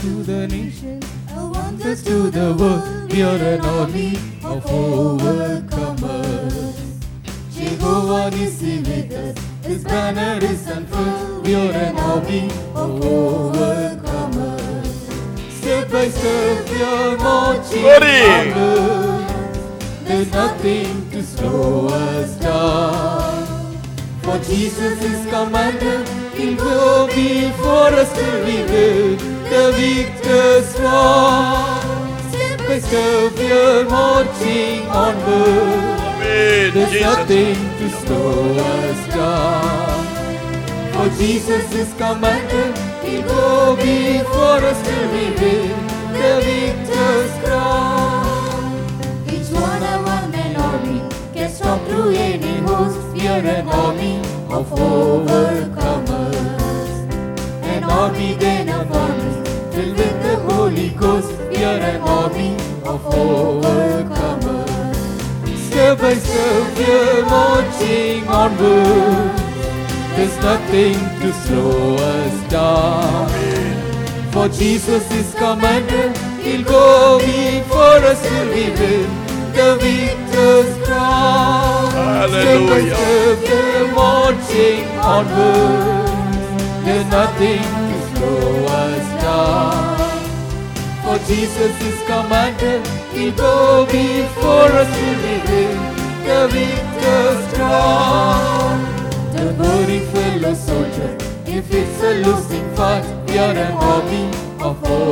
to the nation, a wonder to the world. We are an army of overcomers. Jehovah is with us, His banner is unfurled. We are an army of overcomers. Step by step, we are marching Glory. onward. There's nothing to slow us down. For Jesus is commander, He'll go before us till we win the victor's crown. Step by step, we are marching onward. Amen. There's Jesus. nothing to slow us down. For Jesus is commander, He'll go before us till we win the victor's crown. Each one a one man army can stop through any host. We are an army of overcomers. An army then of armies filled with the Holy Ghost. We are an army of overcomers. Step by step we are marching onward. There's nothing to slow us down. For Jesus is commander, He'll go before us till we win the victor's crown. Hallelujah. Step by step we're marching onward. There's nothing to slow us down. For Jesus is commander, He'll go before us till we win the victor's crown. The worry fellow soldier, if it's a losing fight, we are an army of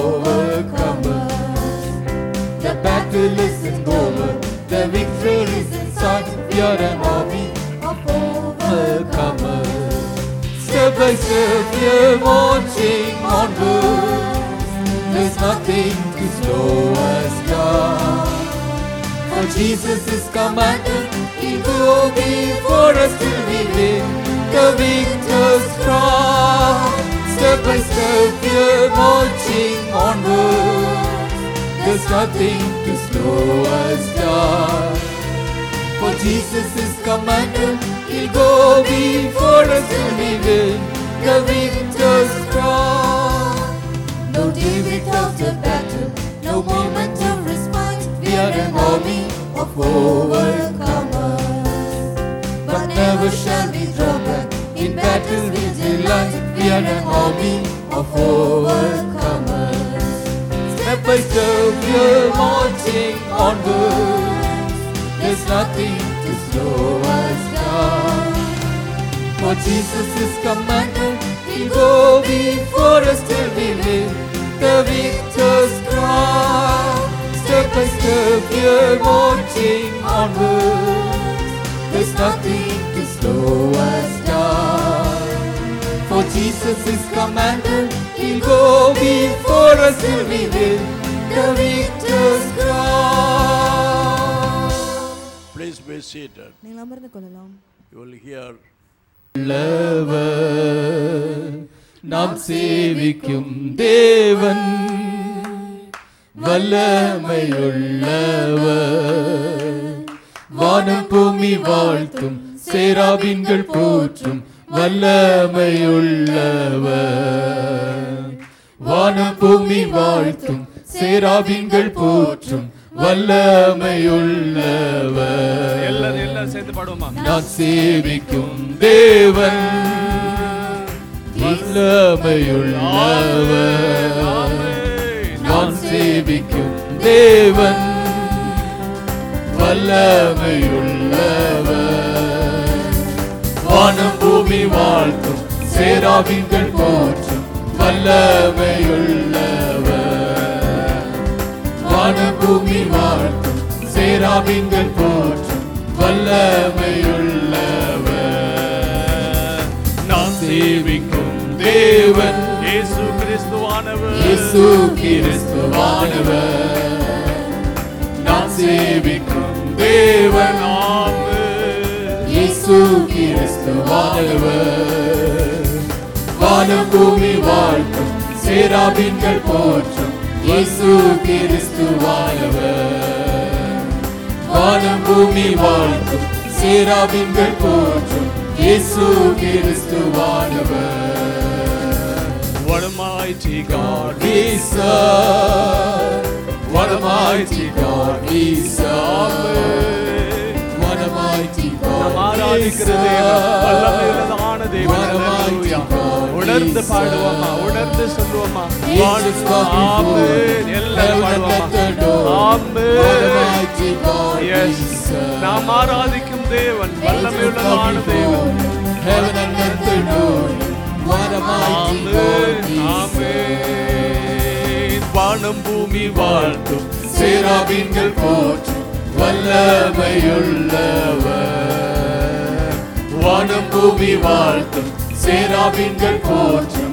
overcomers. The battle isn't over, the victory is in sight, we are an army of overcomers. Step by step, we are marching onward. There's nothing to slow us down. For Jesus is commander, He'll go before us till we win the victor's crown. Step by step, we're marching onward. There's nothing to slow us down. For Jesus is commander, He'll go before us till we win the victor's crown. No day without a battle, no moment of respite. We are an army of overcomers. But never shall we draw back. In battle we delight. We are an army of overcomers. Step by step we are marching onward. There's nothing to slow us down. For Jesus is commander, He'll go before us till we win the victor's crown. Step by step we're marching onward. There's nothing to slow us down. For Jesus is commander, He'll go before us till we win the victor's crown. Please be seated. நீங்கள் அமர்ந்து கொள்ளலாம் You will hear உள்ளவர் நாம் சேவிக்கும் தேவன் வல்லமையுள்ளவர் வானம் பூமி வாழ்த்தும் சேராபின்கள் போற்றும் வல்லமையுள்ளவர் வானம் பூமி வாழ்த்தும் சேராபின்கள் போற்றும் வல்லமையுள்ளவர் எல்லாரும் எல்லாம் சேர்ந்து பாடுவோமா நான் சேவிக்கும் தேவன் வல்லமையுள்ளவர் நான் சேவிக்கும் தேவன் வல்லமையுள்ளவர் வானம் பூமி வாழ்த்தும் சேராவின்கள் போற்றும் வல்லமையுள்ளவர் வானம் பூமி வாழ்த்தும் சேராவின்கள் போற்றும் வல்லமையுள்ளவர் நான் சேவிக்கும் தேவன் இயேசு கிறிஸ்துவானவர் இயேசு கிறிஸ்துவானவர் நான் சேவிக்கும் தேவன் இயேசு கிறிஸ்துவானவர் வானம் பூமி வாழ்த்தும் சேராபின்கள் போற்றும் இயேசு கிறிஸ்துவானவர் வானம் பூமி வாழ்த்தும் சேராபின்கள் போற்றும் இயேசு கிறிஸ்துவானவர் What a mighty God we serve. What a mighty God we serve. What a mighty நாம் God we ஆராதிக்கிற தேவன் வல்லமை serve. உள்ளதான தேவன் What a mighty Hallelujah. God we உணர்ந்து serve. பாடுவோமா உணர்ந்து சொல்லுவோமா Jesus come before. ஆமென் எல்லாரும் Heaven பாடுவோமா and earth adore. Amen What a mighty God we Yes. serve. நாம் ஆராதிக்கும் தேவன் வல்லமை Jesus உள்ளதான come தேவன் before. Heaven and earth adore. What a mighty God amen we serve. ஆமென் வானம் பூமி வாழ்த்தும் சேராபீன்கள் போற்றும் வல்லமையுள்ளவர் வானம் பூமி வாழ்த்தும் சேராபீன்கள் போற்றும்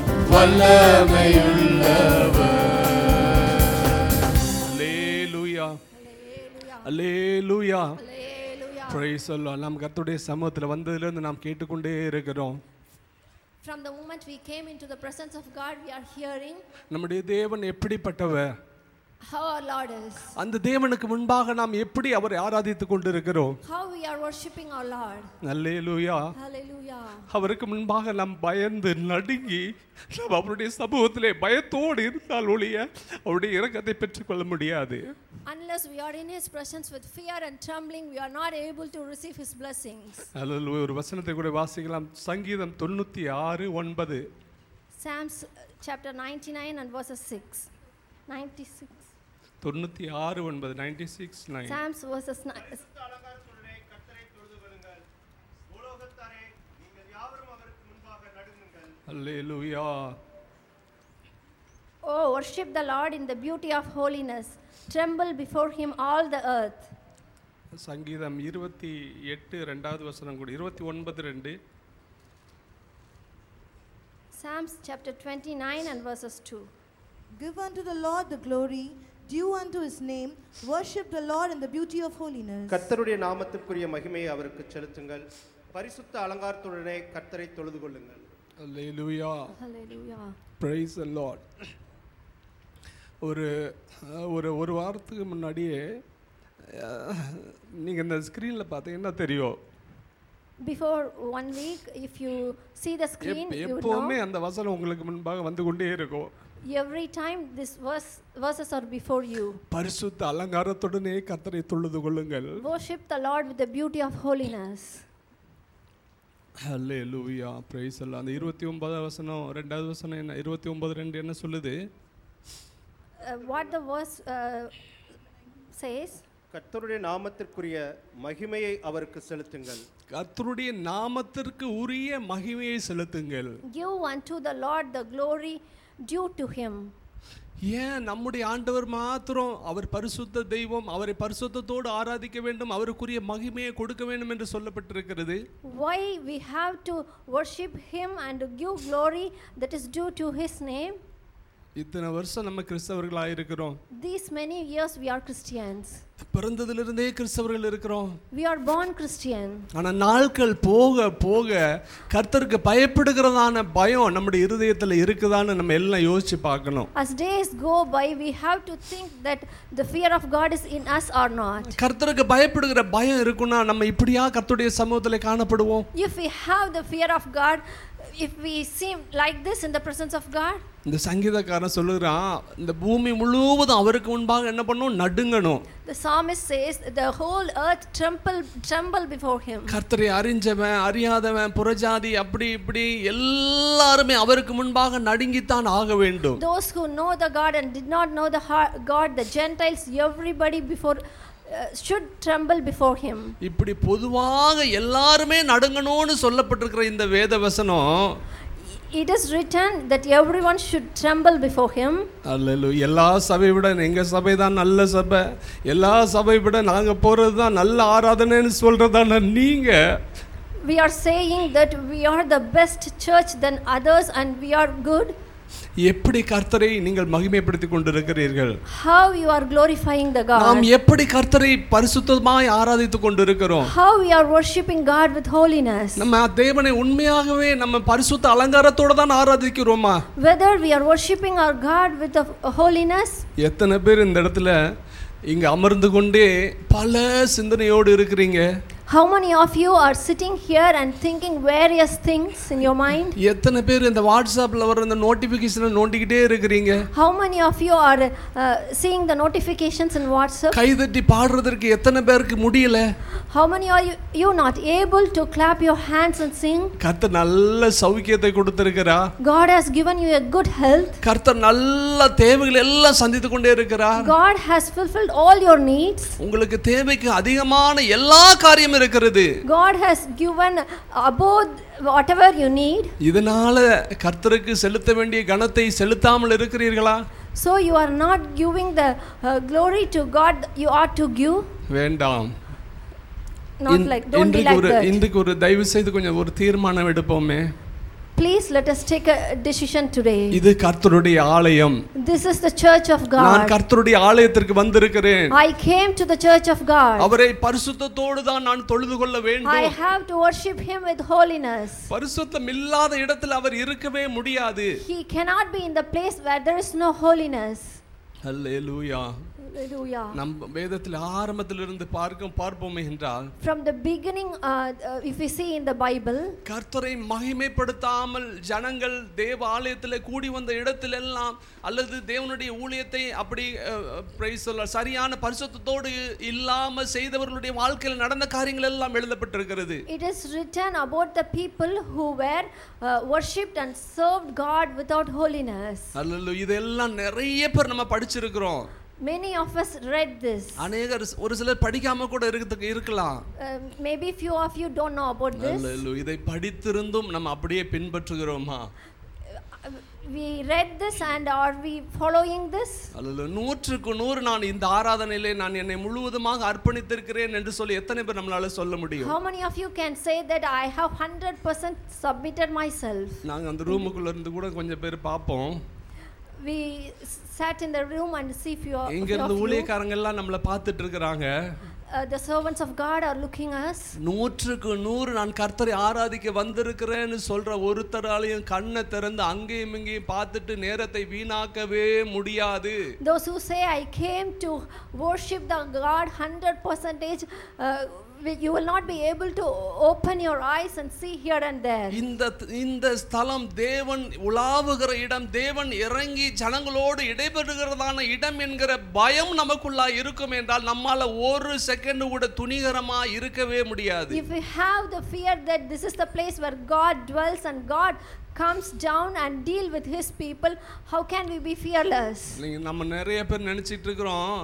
வல்லமையுள்ளவர் அல்லேலூயா அல்லேலூயா Hallelujah. பிரைஸ் சொல்லலாம் நாம் கர்த்தருடைய சமூகத்தில் வந்ததிலிருந்து நாம் கேட்டுக்கொண்டே இருக்கிறோம் From the moment we came into the presence of God, we are hearing நம்முடைய தேவன் எப்படிப்பட்டவர் how our Lord is, அந்த தேவனுக்கு முன்பாக நாம் எப்படி அவரை ஆராதித்துக் கொண்டிருக்கிறோம் how we are worshiping our Lord. Hallelujah Hallelujah. அவருக்கு முன்பாக நாம் பயந்து நடுங்கி நாம் அவருடைய சமூகத்திலே பயத்தோடு இருந்தால் ஒழிய அவருடைய இரக்கத்தை பெற்றுக்கொள்ள முடியாது Unless we are in His presence with fear and trembling, we are not able to receive His blessings. அல்ல ஒரு வசனத்தை கூட வாசிக்கலாம் சங்கீதம் தொண்ணூத்தி ஆறு ஒன்பது Psalms uh, chapter 99 and verses 6. 96. தொண்ணூத்தி ஆறு ஒன்பது ninety six nine Psalms verses 9. அலங்காரத்துடனே கர்த்தரை தொழுது கொள்ளுங்கள் பூலோகத்தாரே நீங்கள் யாவரும் அவருக்கு முன்பாக நடுங்குங்கள் அல்லேலூயா Oh, worship the Lord in the beauty of holiness. Tremble before Him, all the earth. சங்கீதம் இருபத்தி எட்டு ரெண்டாவது வசனம் கூட இருபத்தி ஒன்பது ரெண்டு Psalms chapter 29 and verses 2. Give unto the Lord the glory due unto his name. Worship the Lord in the beauty of holiness. கர்த்தருடைய நாமத்திற்குரிய மகிமையை அவருக்கு செலுத்துங்கள் பரிசுத்த அலங்காரத்துடனே கர்த்தரை தொழுது கொள்ளுங்கள் அல்லேலூயா Hallelujah. பிரைஸ் லார்ட் ஒரு அஹ், ஒரு ஒரு வாரத்துக்கு முன்னாடியே நீங்கள் இந்த ஸ்க்ரீனில் பார்த்தீங்கன்னா தெரியும் Before one week, if you see the screen, எப்- you would எப்போவுமே know அந்த வசனம் உங்களுக்கு முன்பாக வந்து கொண்டே இருக்கும் every time this verse, verses are before you. பரிசுத்த அலங்காரத்துடனே கத்தரை தொழுது கொள்ளுங்கள் Worship the Lord with the beauty of holiness. அல்லேலூயா பிரைஸ் எல்லாம் அந்த இருபத்தி ஒன்பதாம் வசனம் ரெண்டாவது வசனம் என்ன இருபத்தி ஒன்பது ரெண்டு என்ன சொல்லுது Uh, what the verse uh, says, கர்த்தருடைய நாமத்திற்குரிய மகிமையை அவருக்கு செலுத்துங்கள் கர்த்தருடைய நாமத்திற்கு உரிய மகிமையை செலுத்துங்கள் Give unto the Lord the glory due to Him. ஏன் நம்முடைய ஆண்டவர் மாத்திரம் அவர் பரிசுத்த தெய்வம் அவரை பரிசுத்தத்தோடு ஆராதிக்க வேண்டும் அவருக்குரிய மகிமையை கொடுக்க வேண்டும் என்று சொல்லப்பட்டிருக்கிறது Why we have to worship Him and give glory that is due to His name? இத்தனை வருஷம் நம்ம கிறிஸ்தவர்களாக இருக்கிறோம் These many years we are Christians. பிறந்ததிலிருந்தே கிறிஸ்தவர்கள் இருக்கிறோம் We are born Christian. ஆனால் நாட்கள் போக போக கர்த்தருக்கு பயப்படுகிறதான பயம் நம்முடைய இருதயத்தில் இருக்குதான்னு நம்ம எல்லாம் யோசிச்சு பார்க்கணும் As days go by, we have to think that the fear of God is in us or not. கர்த்தருக்கு பயப்படுகிற பயம் இருக்குன்னா நம்ம இப்படியா கர்த்தருடைய சமூகத்தில் காணப்படுவோம் If we have the fear of God, if we seem like this in the presence of God, இந்த சங்கீதக்காரன் சொல்லுகிறான் இந்த பூமி முழுவதும் அவருக்கு முன்பாக என்ன பண்ணும் நடுங்கணும் the psalmist says, the whole earth tremble, tremble before him. கர்த்தரை அறிஞ்சவன் அறியாதவன் புறஜாதி அப்படி இப்படி எல்லாருமே அவருக்கு முன்பாக நடுங்கித்தான் ஆக வேண்டும் Those who know the God and did not know the heart, God, the Gentiles, everybody before uh, should tremble before him. இப்படி பொதுவாக எல்லாருமே நடுங்கணும்னு சொல்லப்பட்டிருக்கிற இந்த வேத வசனம் It is written that everyone should tremble before him. அல்ல எல்லா சபை விட எங்க சபை தான் நல்ல சபை எல்லா சபை விட நாங்க போறது தான் நல்ல ஆராதனைன்னு சொல்றதான நீங்க We are saying that we are the best church than others and we are good. எப்படி கர்த்தரை நீங்கள் மகிமைப்படுத்தி கொண்டிருக்கிறீர்கள் How you are glorifying the நாம் God. எப்படி கர்த்தரை பரிசுத்தமாய் ஆராதித்துக் கொண்டிருக்கிறோம் How we are worshiping God with holiness. நம்ம தேவனை உண்மையாகவே நம்ம பரிசுத்த அலங்காரத்தோட தான் ஆராதிக்கிறோமா Whether we are worshiping our God with the holiness, எத்தனை பேர் இந்த இடத்துல இங்க அமர்ந்து கொண்டே பல சிந்தனையோடு இருக்கிறீங்க How many of you are sitting here and thinking various things in your mind? எத்தனை பேர் இந்த வாட்ஸ்அப்ல வர இந்த நோட்டிபிகேஷனை நோண்டிக்கிட்டே இருக்கிறீங்க How many of you are uh, seeing the notifications in WhatsApp? கைதட்டி பாடுறதற்கு எத்தனை பேருக்கு முடியல How many are you, you not able to clap your hands and sing? கர்த்தர் நல்ல சௌக்கியத்தை கொடுத்திருக்கிறா God has given you a good health. கர்த்தர் நல்ல தேவைகள் எல்லாம் சந்தித்து கொண்டே இருக்கிறார் God has fulfilled all your needs. உங்களுக்கு தேவைக்கு அதிகமான எல்லா காரியமும் இருக்கிறது God has given above whatever you need. இதனால கர்த்தருக்கு செலுத்த வேண்டிய கனத்தை செலுத்தாமல் இருக்கிறீர்களா So you are not giving the uh, glory to God you ought to give. வேண்டாம் Not in- like, don't be இன்றைக்கு like ஒரு that. இன்றைக்கு ஒரு தயவு செய்து கொஞ்சம் ஒரு தீர்மானம் எடுப்போமே Please let us take a decision today. இது கர்த்தருடைய ஆலயம் This is the church of நான் God. கர்த்தருடைய ஆலயத்திற்கு வந்திருக்கிறேன் I came to the church of God. அவரை பரிசுத்தத்தோடு தான் நான் தொழுது கொள்ள I வேண்டும் have to worship Him with holiness. பரிசுத்தம் இல்லாத இடத்தில் அவர் இருக்கவே முடியாது He cannot be in the place where there is no holiness. Hallelujah Hallelujah. நம் வேதத்தில் ஆரம்பத்திலிருந்து பார்க்கும் பார்ப்போமே என்றால் From the beginning, uh, uh, if we see in the Bible, கர்த்தரை மகிமைப்படுத்தாமல் ஜனங்கள் தேவ ஆலயத்தில் கூடி வந்த இடத்திலெல்லாம் அல்லது தேவனுடைய ஊழியத்தை அப்படி அஹ், அஹ், praise the Lord, சரியான பரிசுத்தத்தோடு இல்லாம செய்தவர்களுடைய வாழ்க்கையில் நடந்த காரியங்கள் எல்லாம் எழுதப்பட்டிருக்கிறது it is written about the people who were uh, worshipped and served God without holiness. அல்ல இதெல்லாம் நிறைய பேர் நம்ம படிச்சிருக்கிறோம் Many of us read this. அநேகர் ஒரு சிலர் படிக்காம கூட இருக்கிறதுக்கு இருக்கலாம் Uh, maybe few of you don't know about this. அல்லேலூயா. இதை படித்திருந்தும் நம்ம அப்படியே பின்பற்றுகிறோமா Uh, we read this and are we following this? அல்ல நூற்றுக்கு நூறு நான் இந்த ஆராதனையிலே நான் என்னை முழுவதுமாக அர்ப்பணித்திருக்கிறேன் என்று சொல்லி எத்தனை பேர் நம்மளால சொல்ல முடியும் How many of you can say that I have 100% submitted myself? நாங்க அந்த ரூமுக்குள்ள இருந்து கூட கொஞ்சம் பேர் பார்ப்போம் We s- sat in the room and see few, இங்க few இருந்து of you. ஊழியக்காரங்க எல்லாம் நம்மள பார்த்துட்டு இருக்கிறாங்க Uh, the servants of God are looking us. நூற்றுக்கு நூறு நான் கர்த்தரை ஆராதிக்க வந்திருக்கிறேன்னு சொல்ற ஒருத்தராலையும் கண்ணை திறந்து அங்கேயும் இங்கேயும் பார்த்துட்டு நேரத்தை வீணாக்கவே முடியாது Those who say, I came to worship the God 100%, uh, we- you will not be able to open your eyes and see here and there. இந்த இந்த ஸ்தலம் தேவன் உலாவுகிற இடம் தேவன் இறங்கி ஜனங்களோடு இடைபெறுகிறதான இடம் என்கிற பயம் நமக்குள்ளா இருக்கும் என்றால் நம்மால ஒரு செகண்ட் கூட துணிகரமா இருக்கவே முடியாது If we have the fear that this is the place where God dwells and God comes down and deal with his people, how can we be fearless? நீங்க நம்ம நிறைய பேர் நினைச்சிட்டு இருக்கிறோம்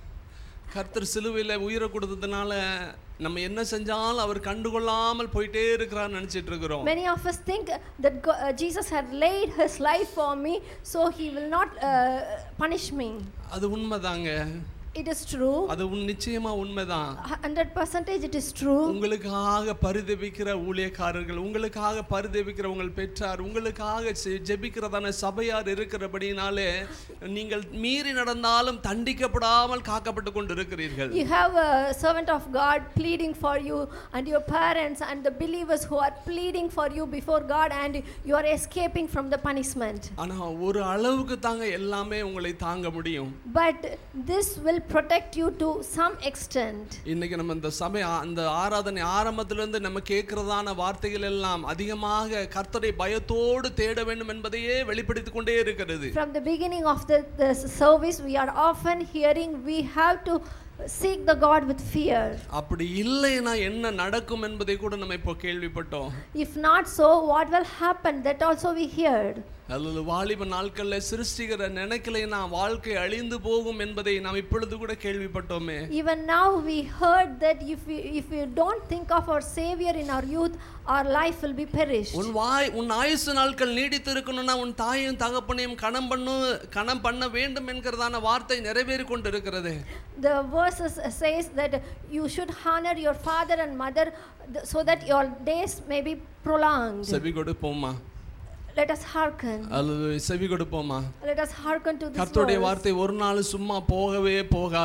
கர்த்தர் சிலுவையில் உயிரை கொடுத்ததுனால நம்ம என்ன செஞ்சாலும் அவர் கண்டுகொள்ளாமல் போயிட்டே இருக்கிறான்னு நினைச்சிட்டு இருக்கிறோம் Many of us think that Go- uh, Jesus had laid his life for me, so he will not uh, punish me. அது உண்மைதாங்க It is true. அது உன் நிச்சயமா உண்மைதான் 100% it is true. உங்களுக்காக பரிதபிக்கிற ஊழியக்காரர்கள் உங்களுக்காக பரிதபிக்கிற உங்கள் பெற்றார் உங்களுக்காக செ- ஜெபிக்கிறதான சபையார் இருக்கிறபடினாலே நீங்கள் மீறி நடந்தாலும் தண்டிக்கப்படாமல் காக்கப்பட்டு கொண்டு இருக்கிறீர்கள் You have a servant of God pleading for you, and your parents and the believers who are pleading for you before God, and you are escaping from the punishment. ஆனா ஒரு அளவுக்கு தாங்க எல்லாமே உங்களை தாங்க முடியும் But this will protect you to some extent. இன்னைக்கு நம்ம இந்த சபை ஆ- அந்த ஆராதனை ஆரம்பத்திலிருந்து நம்ம கேட்கிறதான வார்த்தைகள் எல்லாம் அதிகமாக கர்த்தரை பயத்தோடு தேட வேண்டும் என்பதையே வெளிப்படுத்தி கொண்டே இருக்கிறது From the beginning of the, the service, we are often hearing we have to seek the God with fear. அப்படி இல்லைன்னா என்ன நடக்கும் என்பதை கூட நம்ம இப்போ கேள்விப்பட்டோம் If not so, what will happen? That also we heard. அல்லது வாலிப நாட்கள்ல சிருஷ்டிக்கிற நினைக்கலைன்னா வாழ்க்கை அழிந்து போகும் என்பதை நாம் இப்பொழுது கூட கேள்விப்பட்டோமே Even now, we heard that if we, if we don't think of our Savior in our youth, our life will be perished. உன் வாய் உன் ஆயுசு நாட்கள் நீடித்து இருக்கணும்னா உன் தாயும் தகப்பனையும் கணம் பண்ணு கணம் பண்ண வேண்டும் என்கிறதான வார்த்தை நிறைவேறி கொண்டு இருக்கிறது The verses says that you should honor your father and mother th- so that your days may be prolonged. செவி கொடுப்போமா Let us hearken. அல்லது செவி கொடுப்போமா Let us hearken to this கர்த்தருடைய verse. வார்த்தை ஒரு நாள் சும்மா போகவே போகாது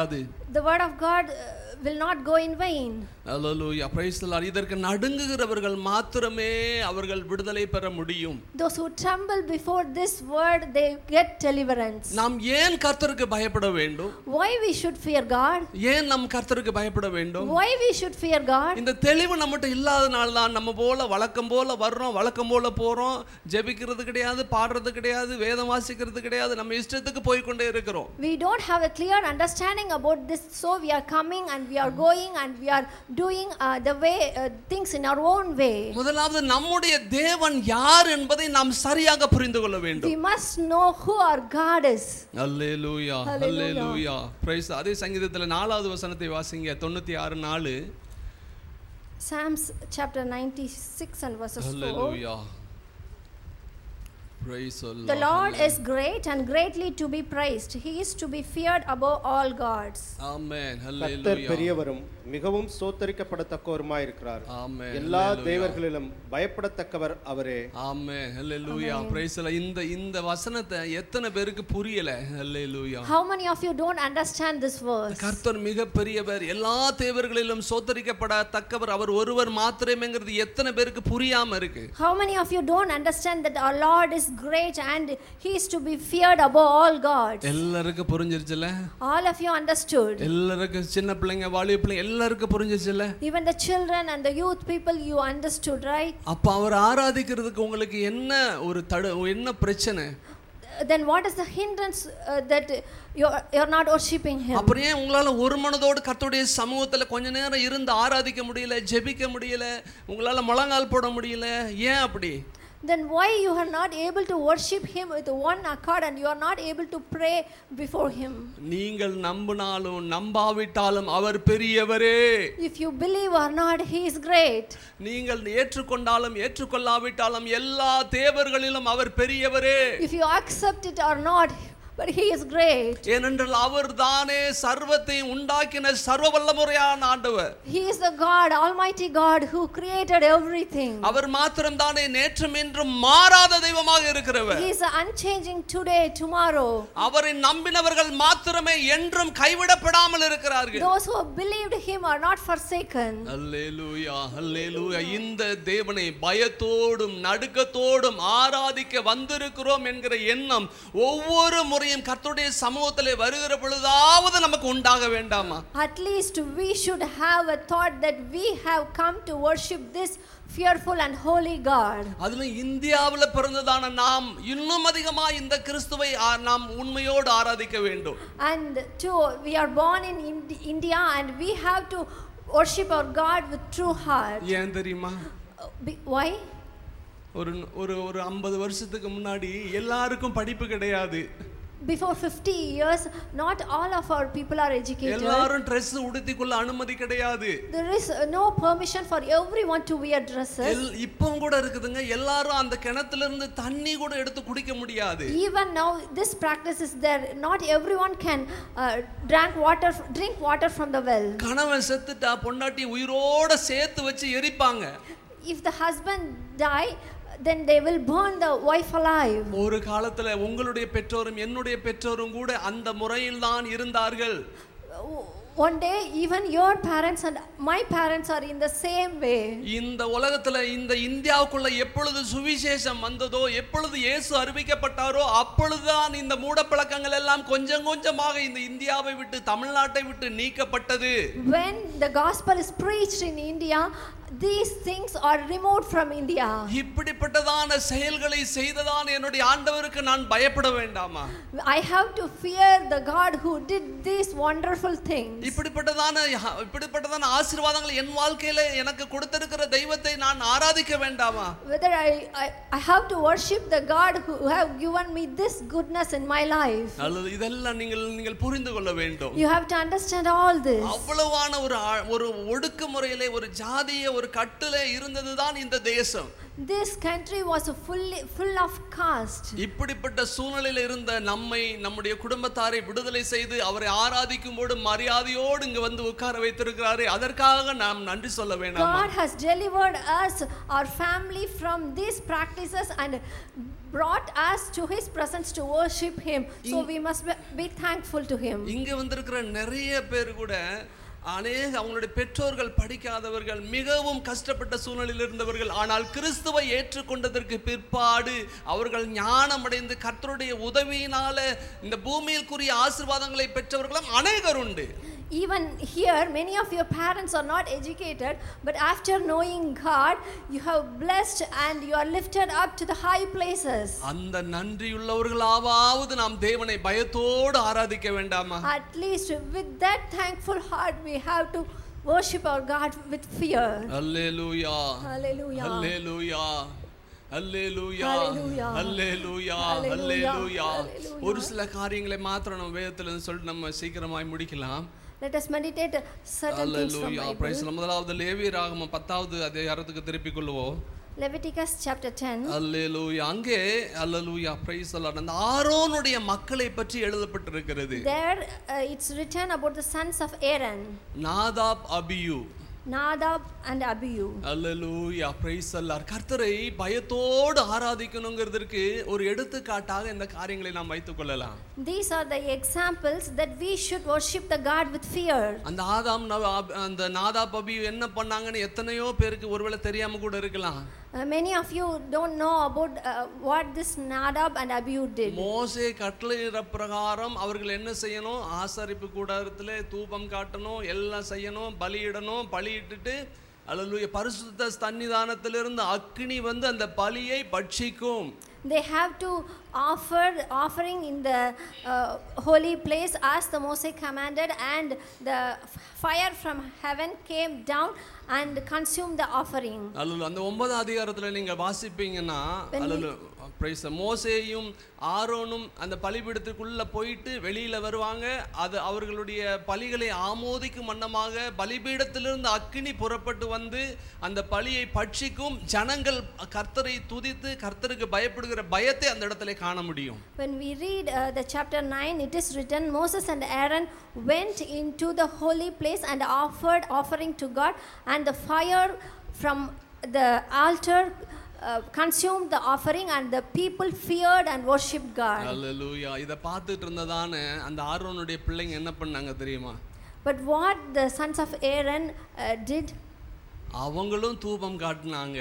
the word of God uh, will not go in vain. Hallelujah. Praise the Lord. இதற்கு நடுங்குகிறவர்கள் மாத்திரமே அவர்கள் விடுதலை பெற முடியும் Those who tremble before this word, they get deliverance. நாம் ஏன் கர்த்தருக்கு பயப்பட வேண்டும் Why we should fear God? ஏன் நம் கர்த்தருக்கு பயப்பட வேண்டும் Why we should fear God? இந்த தெளிவு நம்மகிட்ட இல்லாதனால தான் நம்ம போல வழக்கம் போல வர்றோம் வழக்கம் போல போறோம் ஜெபிக்கிறது கிடையாது பாடுறது கிடையாது வேதம் வாசிக்கிறது கிடையாது நம்ம இஷ்டத்துக்கு போய் கொண்டே இருக்கிறோம் We don't have a clear understanding about this, so we are coming and we are going and we are doing uh, the way uh, things in our own way. முதலாவது நம்முடைய தேவன் யார் என்பதை நாம் சரியாக புரிந்து கொள்ள வேண்டும் We must know who our God is. அல்லேலூயா Hallelujah. அல்லேலூயா பிரைஸ் அதே சங்கீதத்துல நாலாவது வசனத்தை வாசிங்க தொண்ணூத்தி ஆறு நாலு Psalms chapter 96 and verses 4. அல்லேலூயா praise The Lord is great and greatly to be praised. He is to be feared above all gods. ஆமென் கர்த்தர் அல்லேலூயா பெரியவரும் மிகவும் சோத்தரிக்கப்படத்தக்கவருமாய் இருக்கிறார் ஆமென் எல்லா அல்லேலூயா. தேவர்களிலும் பயப்படத்தக்கவர் அவரே ஆமென் ஹalleluya praise the Lord. இந்த இந்த வசனத்தை எத்தனை பேருக்கு புரியல ஹalleluya How many of you don't understand this verse? கர்த்தர் மிக பெரியவர் எல்லா தேவர்களிலும் சோத்தரிக்கப்படத்தக்கவர் அவர் ஒருவர் மாத்திரமேங்கிறது எத்தனை பேருக்கு புரியாம இருக்கு How many of you don't understand that our Lord is great and He is to be feared above all gods? எல்லாருக்கும் புரிஞ்சிருச்சுல All of you understood. எல்லாருக்கும் சின்ன பிள்ளைங்க வாலிப பிள்ளைங்க எல்லாருக்கும் புரிஞ்சிருச்சுல Even the children and the youth people, you understood, right? அப்ப அவர் ஆராதிக்கிறதுக்கு உங்களுக்கு என்ன ஒரு தடு என்ன பிரச்சனை Then what is the hindrance uh, that you're, you're not worshipping Him? அப்புறம் ஏன் உங்களால ஒரு மனதோடு கர்த்தருடைய சமூகத்துல கொஞ்ச நேரம் இருந்து ஆராதிக்க முடியல ஜெபிக்க முடியல உங்களால முழங்கால் போட முடியல ஏன் அப்படி Then why you are not able to worship Him with one accord and you are not able to pray before Him? நீங்கள் நம்பினாலும் நம்பாவிட்டாலும் அவர் பெரியவரே If you believe or not, He is great. நீங்கள் ஏற்றுக்கொண்டாலும் ஏற்றுக்கொள்ளாவிட்டாலும் எல்லா தேவர்களிலும் அவர் பெரியவரே If you accept it or not, but He is great. ஏனென்றால் அவர் தானே சர்வத்தை உண்டாக்கின சர்வ வல்லமுறையான ஆண்டவர் He is the God, Almighty God, who created everything. அவர் மாத்திரம் தானே நேற்றும் இன்றும் மாறாத தெய்வமாக இருக்கிறவர் He is unchanging today, tomorrow. அவரை நம்பினவர்கள் மாத்திரமே என்றும் கைவிடப்படாமல் இருக்கிறார்கள் Those who have believed Him are not forsaken. அல்லேலூயா அல்லேலூயா இந்த தேவனை பயத்தோடும் நடுக்கத்தோடும் ஆராதிக்க வந்திருக்கிறோம் என்கிற எண்ணம் ஒவ்வொரு முறையும் கர்த்தருடைய சமூகத்திலே வருகிற பொழுதாவது நமக்கு உண்டாக வேண்டாமா At least we should have a thought that we have come to worship this fearful and holy God. அதுல இந்தியாவுல பிறந்ததான நாம் இன்னும் அதிகமா இந்த கிறிஸ்துவை ஆ- நாம் உண்மையோடு ஆராதிக்க வேண்டும் And two, we are born in Ind- India and we have to worship our God with true heart. ஏன் தெரியுமா Uh, be- Why? ஒரு ஒரு ஒரு ஐம்பது வருஷத்துக்கு முன்னாடி எல்லாருக்கும் படிப்பு கிடையாது Before 50 years, not all of our people are educated. எல்லாரும் Dress உடுத்திக்கொள்ள அனுமதி கிடையாது There is uh, no permission for everyone to wear dresses. எல்- இப்பவும் கூட இருக்குதுங்க எல்லாரும் அந்த கிணத்துல இருந்து தண்ணி கூட எடுத்து குடிக்க முடியாது Even now, this practice is there. Not everyone can uh, drink water, drink water from the well. கணவன் செத்துட்டா பொண்டாட்டி உயிரோட சேர்த்து வச்சு எரிப்பாங்க If the husband die, then they will burn the wife alive. ஒரு காலத்துல உங்களுடைய பெற்றோரும் என்னுடைய பெற்றோரும் கூட அந்த முறையில் தான் இருந்தார்கள் One day, even your parents and my parents are in the same way. இந்த உலகத்துல இந்த இந்தியாவுக்குள்ள எப்பொழுது சுவிசேஷம் வந்ததோ எப்பொழுது இயேசு அறிவிக்கப்பட்டாரோ அப்பொழுதுதான் இந்த மூடப்பழக்கங்கள் எல்லாம் கொஞ்சம் கொஞ்சமாக இந்த இந்தியாவை விட்டு தமிழ்நாட்டை விட்டு நீக்கப்பட்டது When the gospel is preached in India, these things are removed from India. இப்படிப்பட்டதான செயல்களை செய்ததான என்னுடைய ஆண்டவருக்கு நான் பயப்பட வேண்டாமா I have to fear the God who did these wonderful things. இப்படிப்பட்டதான இப்படிப்பட்டதான ஆசீர்வாதங்கள் என் வாழ்க்கையில எனக்கு கொடுத்திருக்கிற தெய்வத்தை நான் ஆராதிக்க வேண்டாமா Whether I, I, I have to worship the God who have given me this goodness in my life. அல்லது இதெல்லாம் நீங்கள் நீங்கள் புரிந்து கொள்ள வேண்டும் You have to understand all this. அவ்வளவான ஒரு ஆ- ஒரு ஒடுக்குமுறையிலே ஒரு ஜாதிய ஒரு ஒரு கட்டுல இருந்ததுதான் இந்த தேசம் This country was fully full of caste. இப்படிப்பட்ட சூழ்நிலையில் இருந்த நம்மை நம்முடைய குடும்பத்தாரை விடுதலை செய்து அவரை ஆராதிக்கும் போது மரியாதையோடு இங்க வந்து உட்கார வைத்திருக்கிறாரே அதற்காக நாம் நன்றி சொல்ல வேண்டாமா God has delivered us, our family, from these practices and brought us to His presence to worship Him. So we must be- be thankful to Him. இங்க வந்திருக்கிற நிறைய பேர் கூட அநேக அவங்களுடைய பெற்றோர்கள் படிக்காதவர்கள் மிகவும் கஷ்டப்பட்ட சூழ்நிலையில் இருந்தவர்கள் ஆனால் கிறிஸ்துவை ஏற்றுக்கொண்டதற்கு பிற்பாடு அவர்கள் ஞானமடைந்து கர்த்தருடைய உதவியினால இந்த பூமியிற்குரிய ஆசீர்வாதங்களை பெற்றவர்களும் அநேகர் உண்டு Even here, many of your parents are not educated, but after knowing God, you have blessed and you are lifted up to the high places. அந்த நன்றியுள்ளவர்களாவது நாம் தேவனை பயத்தோடு ஆராதிக்க வேண்டாமா At least with that thankful heart, we have to worship our God with fear. Hallelujah Hallelujah. அல்லேலூயா அல்லேலூயா Hallelujah. அல்லேலூயா Hallelujah. அல்லேலூயா Hallelujah. ஒரு சில காரியங்களை மாத்திரம் நம்ம வேதத்துல இருந்து சொல்லிட்டு நம்ம சீக்கிரமாய் முடிக்கலாம் Let us meditate certain things from அல்லேலூயா Bible. பிரைஸ் முதலாவது லேவி ராகமம் பத்தாவது அதிகாரத்துக்கு திருப்பிக் கொள்வோம் Leviticus chapter 10. அல்லேலூயா அங்கே அல்லேலூயா பிரைஸ் அந்த ஆரோனுடைய மக்களை பற்றி எழுதப்பட்டிருக்கிறது There uh, it's written about the sons of Aaron, நாதாப் அபியூ Nadab and Abihu. அல்லேலூயா பிரைஸ் அல்லார் கர்த்தரை பயத்தோடு ஆராதிக்கணுங்கிறதுக்கு ஒரு எடுத்துக்காட்டாக இந்த காரியங்களை நாம் வைத்துக் கொள்ளலாம் These are the examples that we should worship the God with fear. அந்த ஆதாம் நவ- ஆப்- அந்த நாதாப் அபியூ என்ன பண்ணாங்கன்னு எத்தனையோ பேருக்கு ஒருவேளை தெரியாம கூட இருக்கலாம் Uh, many of you don't know about uh, what this Nadab and Abihu did. மோசே கட்டளையிட பிரகாரம் அவர்கள் என்ன செய்யணும் ஆசரிப்பு கூடாரத்தில் தூபம் காட்டணும் எல்லாம் செய்யணும் பலியிடணும் பலியிட்டுட்டு அல்லது பரிசுத்த சன்னிதானத்திலிருந்து அக்கினி வந்து அந்த பலியை பட்சிக்கும் They have to offer offering in the uh, holy place as the Moses commanded, and the f- fire from heaven came down and consumed the offering. அல்லது அந்த ஒன்பதாம் அதிகாரத்தில் நீங்கள் வாசிப்பீங்கன்னா When we- அல்லது பிரைஸ் மோசேயும் ஆரோனும் அந்த பலிபீடத்துக்குள்ள போயிட்டு வெளியில வருவாங்க அது அவர்களுடைய பலிகளை ஆமோதிக்கும் வண்ணமாக பலிபீடத்திலிருந்து அக்கினி புறப்பட்டு வந்து அந்த பலியை பட்சிக்கும் ஜனங்கள் கர்த்தரை துதித்து கர்த்தருக்கு பயப்படுகிற பயத்தை அந்த இடத்துல காண முடியும் When we read uh, the chapter 9, it is written Moses and Aaron went into the holy place and offered offering to God, and the fire from the altar uh, consumed the offering, and the people feared and worshipped God. அல்லேலூயா இதை பார்த்துட்டு இருந்ததான அந்த ஆரோனுடைய பிள்ளைங்க என்ன பண்ணாங்க தெரியுமா But what the sons of Aaron uh, did, அவங்களும் தூபம் காட்டினாங்க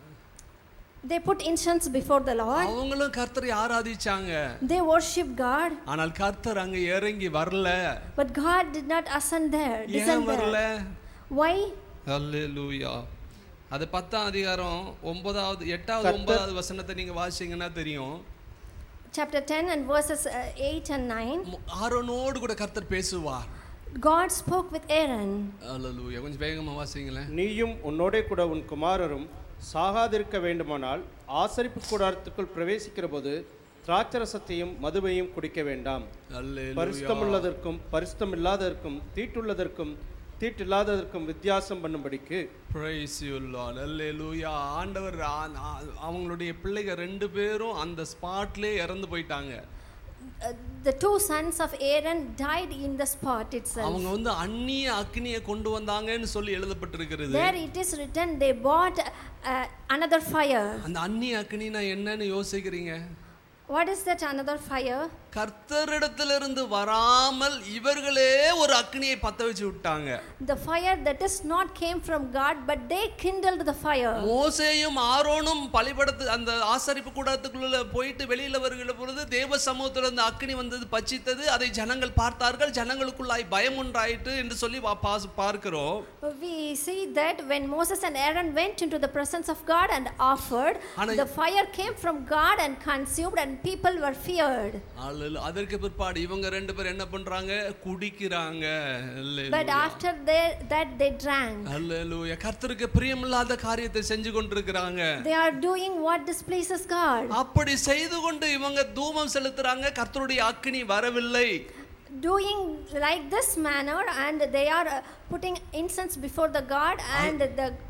they put incense before the Lord, அவங்களும் கர்த்தரை ஆராதிச்சாங்க they worshipped God, ஆனால் கர்த்தர் அங்க இறங்கி வரல but God did not ascend there. ஏன் descend வரல there. Why? அல்லேலூயா அது பத்தாம் அதிகாரம் ஒன்பதாவது எட்டாவது கர்த்தர்- ஒன்பதாவது வசனத்தை நீங்க வாசிங்கன்னா தெரியும் Chapter 10 and verses uh, 8 and 9. மு- ஆரோனோடு கூட கர்த்தர் பேசுவார் God spoke with Aaron. அல்லேலூயா கொஞ்சம் வேகமா வாசிங்களேன் நீயும் உன்னோடே கூட உன் குமாரரும் சாகாதிருக்க வேண்டுமானால் ஆசரிப்பு கூடாரத்துக்குள் பிரவேசிக்கிற போது திராட்சரசத்தையும் மதுவையும் குடிக்க வேண்டாம் அல்லேலூயா பரிசுத்தமுள்ளதற்கும் பரிசுத்தமில்லாததற்கும் தீட்டுள்ளதற்கும் தீட்டில்லாததற்கும் வித்தியாசம் பண்ணும்படிக்கு Praise you Lord. அல்லேலூயா ஆண்டவர் ஆ- ஆ- அவங்களுடைய பிள்ளைங்க ரெண்டு பேரும் அந்த ஸ்பாட்லயே இறந்து போயிட்டாங்க Uh, the two sons of Aaron died in the spot itself. அவங்க வந்து அந்நிய அக்னியை கொண்டு வந்தாங்கன்னு சொல்லி எழுதப்பட்டிருக்கிறது There it is written they bought uh, another fire. அந்த அந்நிய அக்னினா என்னன்னு யோசிக்கிறீங்க What is that another fire? கர்த்தரிடத்திலிருந்து வராமல் இவர்களே ஒரு அக்னியை பத்த வச்சு விட்டாங்க The fire that is not came from God, but they kindled the fire. மோசேயும் ஆரோனும் பலிபடத்து அந்த ஆசரிப்பு கூடத்துக்குள்ள போயிட்டு வெளியில வருகிற பொழுது தேவ சமூகத்துல இருந்து அக்னி வந்தது பச்சித்தது அதை ஜனங்கள் பார்த்தார்கள் ஜனங்களுக்குள்ளாய் பயம் உண்டாயிற்று என்று சொல்லி வா- பாஸ்- பார்க்கிறோம் We see that when Moses and Aaron went into the presence of God and offered, ஆனா- the fire came from God and consumed, and people were feared. அல்லேலூயா. அதற்கு பிற்பாடு இவங்க ரெண்டு பேரும் என்ன பண்றாங்க குடிக்கிறாங்க But after they, that, they drank. அல்லேலூயா கர்த்தருக்கு பிரியமில்லாத காரியத்தை செஞ்சு கொண்டிருக்கிறாங்க They are doing what displeases God. அப்படி செய்து கொண்டு இவங்க தூபம் செலுத்துறாங்க கர்த்தருடைய அக்கினி வரவில்லை Doing like this manner, and they are uh, putting incense before the God, and the uh,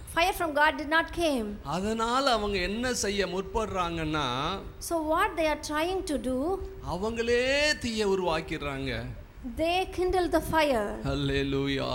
fire from God did not came. அதனால அவங்க என்ன செய்ய முற்படுறாங்கன்னா So what they are trying to do, அவங்களே தீய உருவாக்கிடுறாங்க they kindle the fire. அல்லேலூயா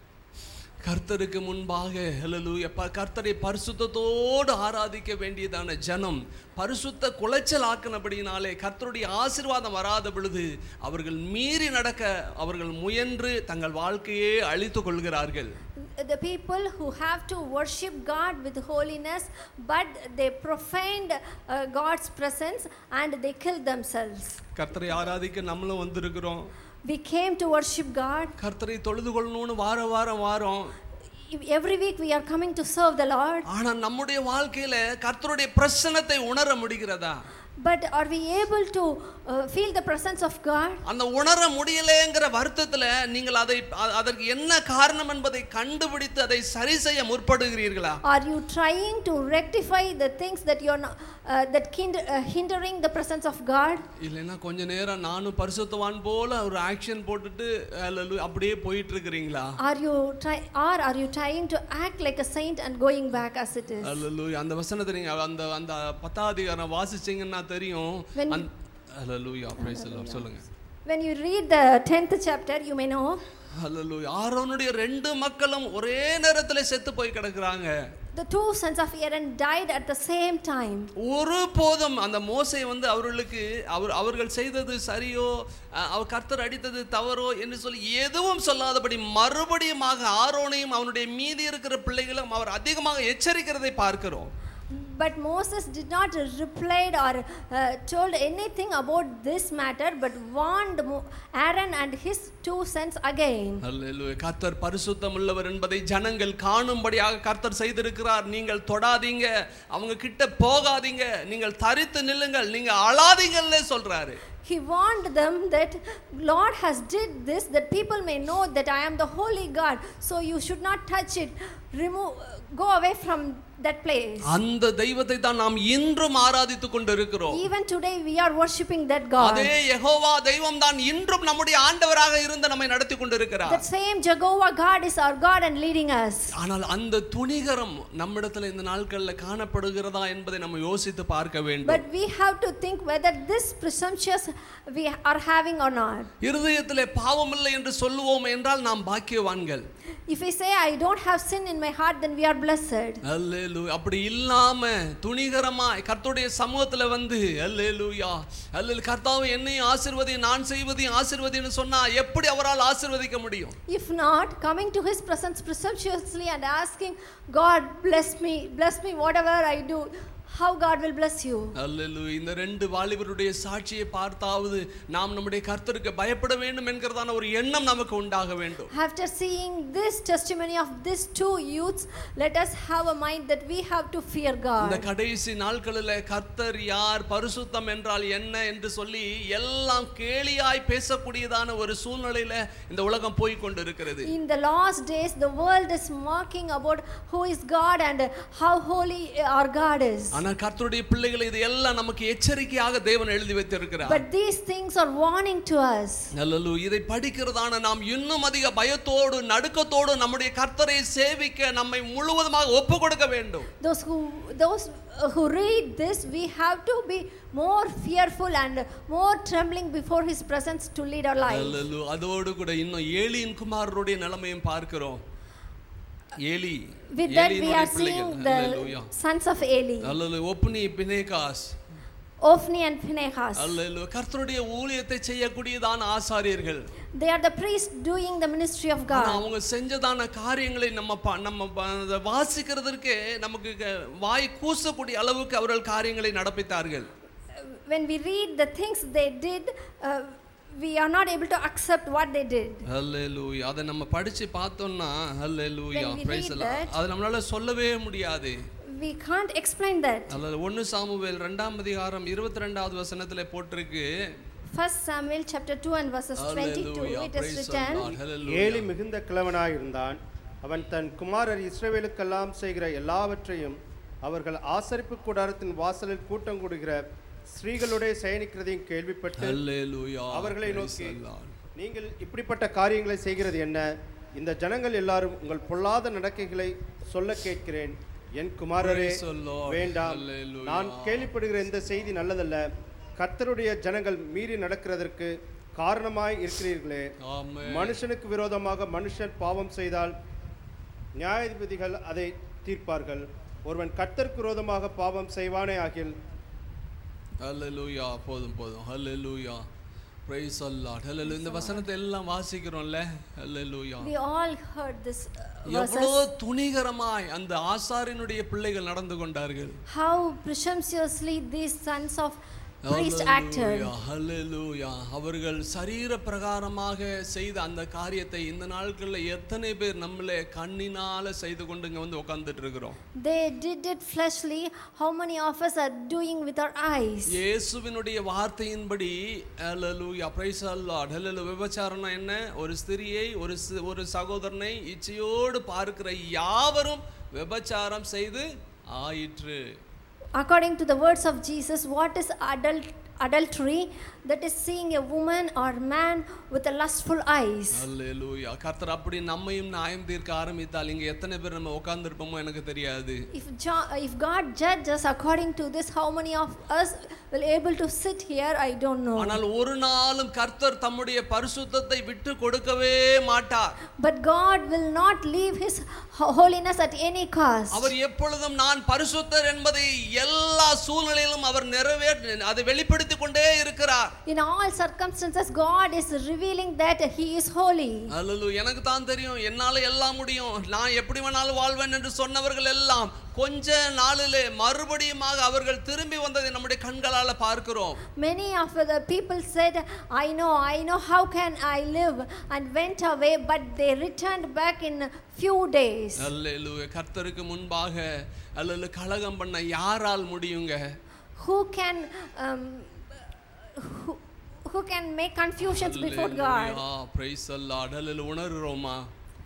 கர்த்தருக்கு முன்பாக ஹalleluya ப கர்த்தரை பரிசுத்தத்தோடு ஆராதிக்க வேண்டியதான ஜனம் பரிசுத்த குலைச்சல் ஆக்கினபடினாலே கர்த்தருடைய ஆசீர்வாதம் வராத பொழுது அவர்கள் மீறி நடக்க அவர்கள் முயன்று தங்கள் வாழ்க்கையே அழித்துக் கொள்கிறார்கள் The people who have to worship God with holiness, but they profaned uh, God's presence and they killed themselves. கர்த்தரை ஆராதிக்க நம்மளும் வந்திருக்கிறோம் We came to worship God. கர்த்தரை தொழுது கொள்ளணும்னு வார வாரம் வாரம் Every week we are coming to serve the Lord. ஆனா நம்முடைய வாழ்க்கையில கர்த்தருடைய பிரசன்னத்தை உணர முடிகிறதா But are we able to uh, feel the presence of God? அந்த உணர முடியலைங்கிற வருத்தத்துல நீங்கள் அதை அ- அதற்கு என்ன காரணம் என்பதை கண்டுபிடித்து அதை சரி செய்ய முற்படுகிறீர்களா Are you trying to rectify the things that you're not, uh, that kind, uh, hindering the presence of God? இல்லைன்னா கொஞ்ச நேரம் நானும் பரிசுத்தவான் போல ஒரு ஆக்ஷன் போட்டுட்டு அல்லேலூயா, அப்படியே போயிட்டு இருக்கிறீங்களா Are you try, or are you trying to act like a saint and going back as it is? அல்லேலூயா. அந்த வசனத்தை நீங்க அந்த அந்த பத்தாம் அதிகாரம் வாசிச்சீங்கன்னா தெரியும் When- அந்த- அல்லேலூயா, praise the Lord. சொல்லுங்க When you read the 10th chapter, you may know அல்லேலூயா. ஆரோனுடைய ரெண்டு மக்களும் ஒரே நேரத்துல செத்து போய் கிடக்குறாங்க the two sons of Aaron died at the same time. ஒரு போதும் அந்த மோசை வந்து அவர்களுக்கு அவர் அவர்கள் செய்தது சரியோ அஹ், அவர் கர்த்தர் அடித்தது தவறோ என்று சொல்லி எதுவும் சொல்லாதபடி மறுபடியுமாக ஆரோனையும் அவனுடைய மீதி இருக்கிற பிள்ளைகளும் அவர் அதிகமாக எச்சரிக்கிறதை பார்க்கிறோம் But Moses did not reply or uh, told anything about this matter, but warned Mo- Aaron and his two sons again. அல்லேலூயா. கர்த்தர் பரிசுத்தம் உள்ளவர் என்பதை ஜனங்கள் காணும்படியாக கர்த்தர் செய்திருக்கிறார் நீங்கள் தொடாதீங்க அவங்க கிட்ட போகாதீங்க நீங்கள் தரித்து நில்லுங்கள் நீங்க அழாதீங்கல்ல சொல்றாரு He warned them that Lord has did this that people may know that I am the holy God. So you should not touch it. Remove, go away from that place. அந்த தெய்வத்தை தான் நாம் இன்றும் ஆராதித்துக் கொண்டு இருக்கிறோம் Even today we are worshipping that God. அதே யெகோவா தெய்வம் தான் இன்றும் நம்முடைய ஆண்டவராக இருந்து நம்மை நடத்தி கொண்டிருக்கிறார் That same Jehovah God is our God and leading us. ஆனால் அந்த துணிகரம் நம்மிடத்துல இந்த நாட்கள்ல காணப்படுகிறதா என்பதை நம்ம யோசித்து பார்க்க வேண்டும் But we have to think whether this presumptuous we are having or not. இருதயத்திலே பாவம் இல்லை என்று சொல்லுவோம் என்றால் நாம் பாக்கியவான்கள் If we say, I don't have sin in my heart, then we are blessed. அல்லேலூயா அப்படி இல்லாம துணிகரமாய் கர்த்தருடைய சமூகத்துல வந்து அல்லேலூயா அல்லேலு கர்த்தாவை என்னையும் ஆசீர்வதி நான் செய்வதையும் ஆசீர்வதின்னு சொன்னா எப்படி அவரால் ஆசீர்வதிக்க முடியும் If not, coming to his presence presumptuously and asking, God, bless me, bless me, whatever I do, how God will bless you. அல்லேலூயா இந்த ரெண்டு வாலிபருடைய சாட்சியை பார்த்தாவது நாம் நம்முடைய கர்த்தருக்கு பயப்பட வேண்டும் என்கிறதான ஒரு எண்ணம் நமக்கு உண்டாக வேண்டும் After seeing this testimony of these two youths, let us have a mind that we have to fear இந்த God. கடைசி நாட்களில் கர்த்தர் யார் பரிசுத்தம் என்றால் என்ன என்று சொல்லி எல்லாம் கேலியாய் பேசக்கூடியதான ஒரு சூழ்நிலையில இந்த உலகம் போய் கொண்டிருக்கிறது In the last days, the world is mocking about who is God and how holy our God is. ஆனா கர்த்தருடைய பிள்ளைகளை இது எல்லாம் நமக்கு எச்சரிக்கையாக தேவன் எழுதி வைத்திருக்கிறார் But these things are warning to us. நல்லலு இதை படிக்கிறதான நாம் இன்னும் அதிக பயத்தோடு நடுக்கத்தோடு நம்முடைய கர்த்தரை சேவிக்க நம்மை முழுவதுமாக ஒப்பு கொடுக்க வேண்டும் Those who those who read this, we have to be more fearful and more trembling before His presence to lead our life. அல்லேலூ. அதோடு கூட இன்னும் ஏலியின் குமாரருடைய நிலைமையும் பார்க்கிறோம் ஏலி With that, we ஏலியினுடைய are seeing பிள்ளைகள். அல்லேலூயா. the sons of Eli, அல்லேலூ. ஒப்னி பினேகாஸ் Ophni and Phinehas. அல்லேலூ. கர்த்தருடைய ஊழியத்தை செய்யக்கூடியதான ஆசாரியர்கள் They are the priests doing the ministry of ஆனா God. அவங்க செஞ்சதான காரியங்களை நம்ம ப- நம்ம ப- அதை வாசிக்கிறதற்கே நமக்கு க- வாய் கூசக்கூடிய அளவுக்கு அவர்கள் காரியங்களை நடப்பித்தார்கள் When we read the things they did, uh, we are not able to accept what they did. ஹல்லேலூயா அதை நம்ம படிச்சு பார்த்தோம்னா ஹல்லேலூயா When we praise the read Lord. that- அது நம்மளால சொல்லவே முடியாது We can't explain that. அல்லது ஒன்னு சாமுவேல் ரெண்டாம் அதிகாரம் இருபத்தி ரெண்டாவது வசனத்துல போட்டிருக்கு First Samuel chapter 2 and verses 22, Hallelujah, it is praise the written, Lord, hallelujah. ஏலி மிகுந்த கிழவனாயிருந்தான் அவன் தன் குமாரர் இஸ்ரவேலுக்கெல்லாம் செய்கிற எல்லாவற்றையும் அவர்கள் ஆசரிப்பு கூடாரத்தின் வாசலில் கூட்டம் கூடுகிற ஸ்ரீகளுடைய சயனிக்கிறதையும் கேள்விப்பட்டு Hallelujah, அவர்களை praise நோக்கி the Lord. நீங்கள் இப்படிப்பட்ட காரியங்களை செய்கிறது என்ன இந்த ஜனங்கள் எல்லாரும் உங்கள் பொல்லாத நடக்கைகளை சொல்ல கேட்கிறேன் என் குமாரரே Praise the Lord. வேண்டாம் Hallelujah. நான் கேள்விப்படுகிற இந்த செய்தி நல்லதல்ல கர்த்தருடைய ஜனங்கள் மீறி நடக்கிறதற்கு காரணமாய் இருக்கிறீர்களே ஆமென். மனுஷனுக்கு விரோதமாக மனுஷன் பாவம் செய்தால் நியாயாதிபதிகள் அதை தீர்ப்பார்கள் ஒருவன் கர்த்தருக்கு விரோதமாக பாவம் செய்வானே ஆகில் ஹalleluya போதும் போதும் ஹalleluya praise the lord hallelujah இந்த வசனத்தை எல்லாம் வாசிக்கிறோம்ல ஹalleluya We all heard this uh, எவ்வளோ verses. துணிகரமாய் அந்த ஆசாரினுடைய பிள்ளைகள் நடந்து கொண்டார்கள் How presumptuously these sons of priest acted. Hallelujah, hallelujah. அவர்கள் சரீர பிரகாரமாக செய்த அந்த காரியத்தை இந்த நாட்களில் எத்தனை பேர் நம்மளே கண்ணினால செய்து கொண்டு இங்க வந்து உட்கார்ந்துட்டு இருக்கிறோம் They did it fleshly. How many of us are doing with our eyes? இயேசுவினுடைய வார்த்தையின்படி ஹalleluya praise the lord hallelujah விபச்சாரம்னா என்ன ஒரு ஸ்திரியை ஒரு சி- ஒரு சகோதரனை இச்சையோடு பார்க்கிற யாவரும் விபச்சாரம் செய்து ஆயிற்று According to the words of Jesus, what is adult, adultery? That is seeing a woman or man with a lustful eyes. அல்லேலூயா கர்த்தர் அப்படி நம்மையும் நியாயம் தீர்க்க ஆரம்பித்தால் இங்க எத்தனை பேர் நம்ம உட்கார்ந்துருப்போமோ எனக்கு தெரியாது If, Jo- if God judges according to this, how many of us will able to sit here? I don't know. ஆனால் ஒரு நாளும் கர்த்தர் தம்முடைய பரிசுத்தத்தை விட்டு கொடுக்கவே மாட்டார் But God will not leave His ho- holiness at any cost. அவர் எப்பொழுதும் நான் பரிசுத்தர் என்பதை எல்லா சூழ்நிலையிலும் அவர் நிறைவே அதை வெளிப்படுத்திக் கொண்டே இருக்கிறார் In all circumstances, God is revealing that He is holy. அல்லு எனக்கு தான் தெரியும் என்னால எல்லாம் முடியும் நான் எப்படி வேணாலும் வாழ்வேன் என்று சொன்னவர்கள் எல்லாம் கொஞ்ச நாளிலே மறுபடியுமாக அவர்கள் திரும்பி வந்ததை நம்முடைய கண்களால பார்க்கிறோம் Many of the people said, I know, I know how can I live, and went away, but they returned back in few days. அல்லேலூயா கர்த்தருக்கு முன்பாக அல்லது கலகம் பண்ண யாரால் முடியுங்க Who can um, who, who can make confusions before God? Praise அல்லாட் அல்ல உணர்கிறோமா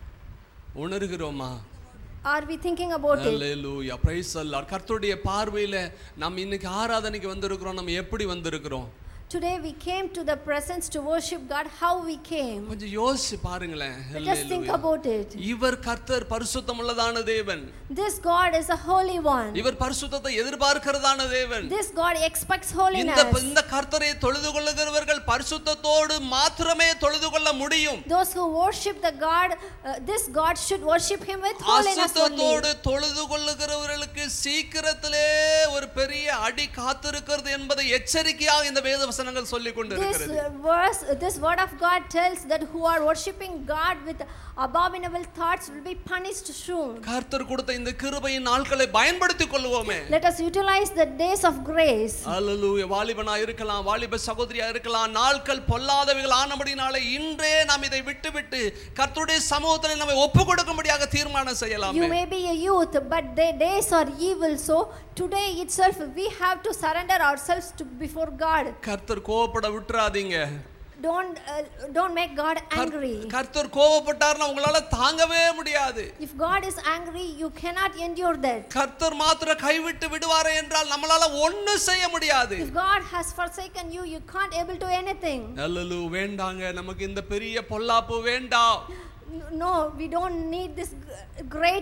உணர்கிறோமா Are we thinking about it? அல்லேலூயா பிரைஸ் அல்லாட் கர்த்தருடைய பார்வையில நாம் இன்னைக்கு ஆராதனைக்கு வந்திருக்கிறோம் நம்ம எப்படி வந்திருக்கிறோம் Today we came to the presence to worship God. How we came? கொஞ்சம் யோசிச்சு பாருங்களேன் Let us think hallelujah. about it. இவர் கர்த்தர் பரிசுத்தமுள்ளதான தேவன் This God is a holy one. இவர் பரிசுத்தத்தை எதிர்பார்க்கிறதான தேவன் This God expects இந்த holiness. இந்த கர்த்தரை தொழுது கொள்ளுகிறவர்கள் பரிசுத்தத்தோடு மாத்திரமே தொழுது கொள்ள முடியும் Those who worship the God, uh, this God should worship Him with holiness only. அசுத்தத்தோடு தொழுது கொள்ளுகிறவர்களுக்கு சீக்கிரத்திலே ஒரு பெரிய அடி காத்திருக்கிறது என்பதை எச்சரிக்கையாக இந்த வேத வசனங்கள் சொல்லிக் This கொண்டிருக்கிறது uh, verse, this word of God tells that who are worshiping God with abominable thoughts will be punished soon. கர்த்தர் கொடுத்த இந்த கிருபையின் நாட்களை பயன்படுத்திக் கொள்வோமே Let us utilize the days of grace. அல்லேலூயா வாலிபனா இருக்கலாம் வாலிப சகோதரியா இருக்கலாம் நாட்கள் பொல்லாதவைகள் ஆனபடினாலே இன்றே நாம் இதை விட்டு விட்டு கர்த்தருடைய சமூகத்தில் நம்மை ஒப்பு கொடுக்கும்படியாக தீர்மானம் You செய்யலாமே may be a youth, but the days are evil. So today itself, we have to surrender ourselves to before God. கர்த்தர் கோவப்பட விட்டுறாதீங்க Don't uh, don't make God angry. கர்த்தர் கோவப்பட்டார்னா உங்களால தாங்கவே முடியாது If God is angry, you cannot endure that. கர்த்தர் மாத்திர கைவிட்டு விடுவாரே என்றால் நம்மளால ஒண்ணும் செய்ய முடியாது If God has forsaken you, you can't able to anything. அல்லலு வேண்டாங்க நமக்கு இந்த பெரிய பொல்லாப்பு வேண்டாம் No, we don't need this g- great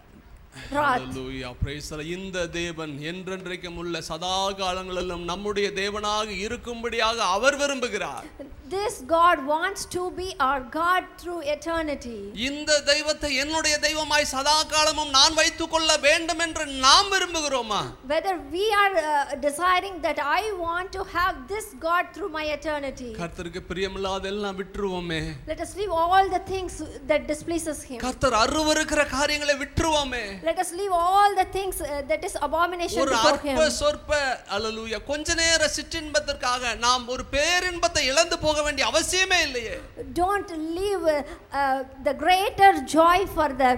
wrath. Hallelujah praise the Lord. இந்த தேவன் என்றென்றைக்கும் உள்ள சதா காலங்களிலும் நம்முடைய தேவனாக இருக்கும்படியாக அவர் விரும்புகிறார் This God wants to be our God through eternity. இந்த தெய்வத்தை என்னுடைய தெய்வமாய் சதா காலமும் நான் வைத்துக் கொள்ள வேண்டும் என்று நாம் விரும்புகிறோமா Whether we are uh, desiring that I want to have this God through my eternity. கர்த்தருக்கு பிரியமில்லாத எல்லாம் விட்டுருவோமே Let us leave all the things that displeases Him. கர்த்தர் அருவருக்கிற காரியங்களை விட்டுருவோமே Let us leave all the things uh, that is abomination ஒரு before அற்ப Him. சொற்ப அல்லேலூயா கொஞ்ச நேர சிற்றின்பத்திற்காக நாம் ஒரு பேரின்பத்தை இழந்து போக வேண்டிய அவசியமே இல்லையே Don't leave uh, uh, the greater joy for the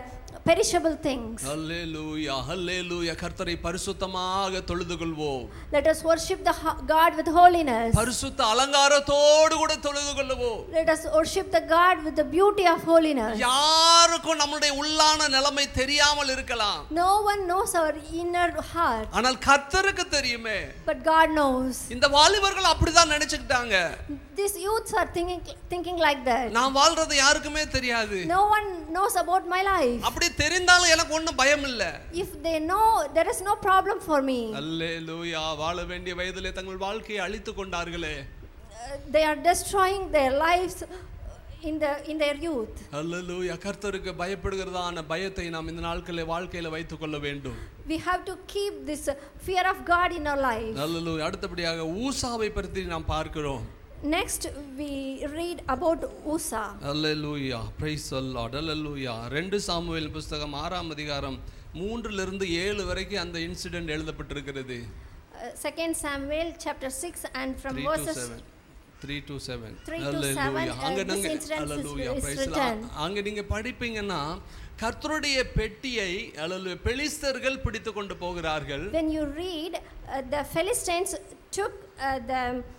perishable things. ஹல்லேலூயா ஹல்லேலூயா கர்த்தரை பரிசுத்தமாக தொழுது கொள்வோம் Let us worship the ho- God with holiness. பரிசுத்த அலங்காரத்தோடு கூட தொழுது கொள்வோம் Let us worship the God with the beauty of holiness. யாருக்கும் நம்முடைய உள்ளான நிலைமை தெரியாமல் இருக்கலாம் No one knows our inner heart, ஆனால் கர்த்தருக்கு தெரியுமே but God knows. இந்த வாலிபர்கள் அப்படிதான் நினைச்சுக்கிட்டாங்க These youths are thinking, thinking like that. நான் வாழ்றது யாருக்குமே தெரியாது No one knows about my life. அப்படி தெரிந்தாலும் எனக்கு ஒண்ணும் பயம் இல்ல If they know, there is no problem for me. அல்லேலூயா வாழ வேண்டிய வயதிலே தங்கள் வாழ்க்கையை அழித்து கொண்டார்களே Uh, they are destroying their lives in, the, in their youth. அல்லேலூயா கர்த்தருக்கு பயப்படுகிறதான பயத்தை நாம் இந்த நாட்களில் வாழ்க்கையில வைத்துக் கொள்ள வேண்டும் We have to keep this uh, fear of God in our life. அல்லேலூயா அடுத்தபடியாக ஊசாவை பற்றி நாம் பார்க்கிறோம் Next, we read about Usa. அல்லேலூயா பிரைஸ் அல்லாட் அல்லேலூயா ரெண்டு சாமுவேல் புஸ்தகம் ஆறாம் அதிகாரம் மூன்றிலிருந்து ஏழு வரைக்கும் அந்த இன்சிடென்ட் எழுதப்பட்டிருக்கிறது Uh, Second Samuel chapter 6 and from three to verses seven three to seven Three to seven, uh, அங்க this நீங்க incident is- அல்லேலூயா is praise the written. Lord. அங்க நீங்க படிப்பீங்கன்னா கர்த்தருடைய பெட்டியை அல்லேலூயா பெலிஸ்தர்கள் பிடித்து கொண்டு போகிறார்கள் when you read uh, the Philistines took uh, the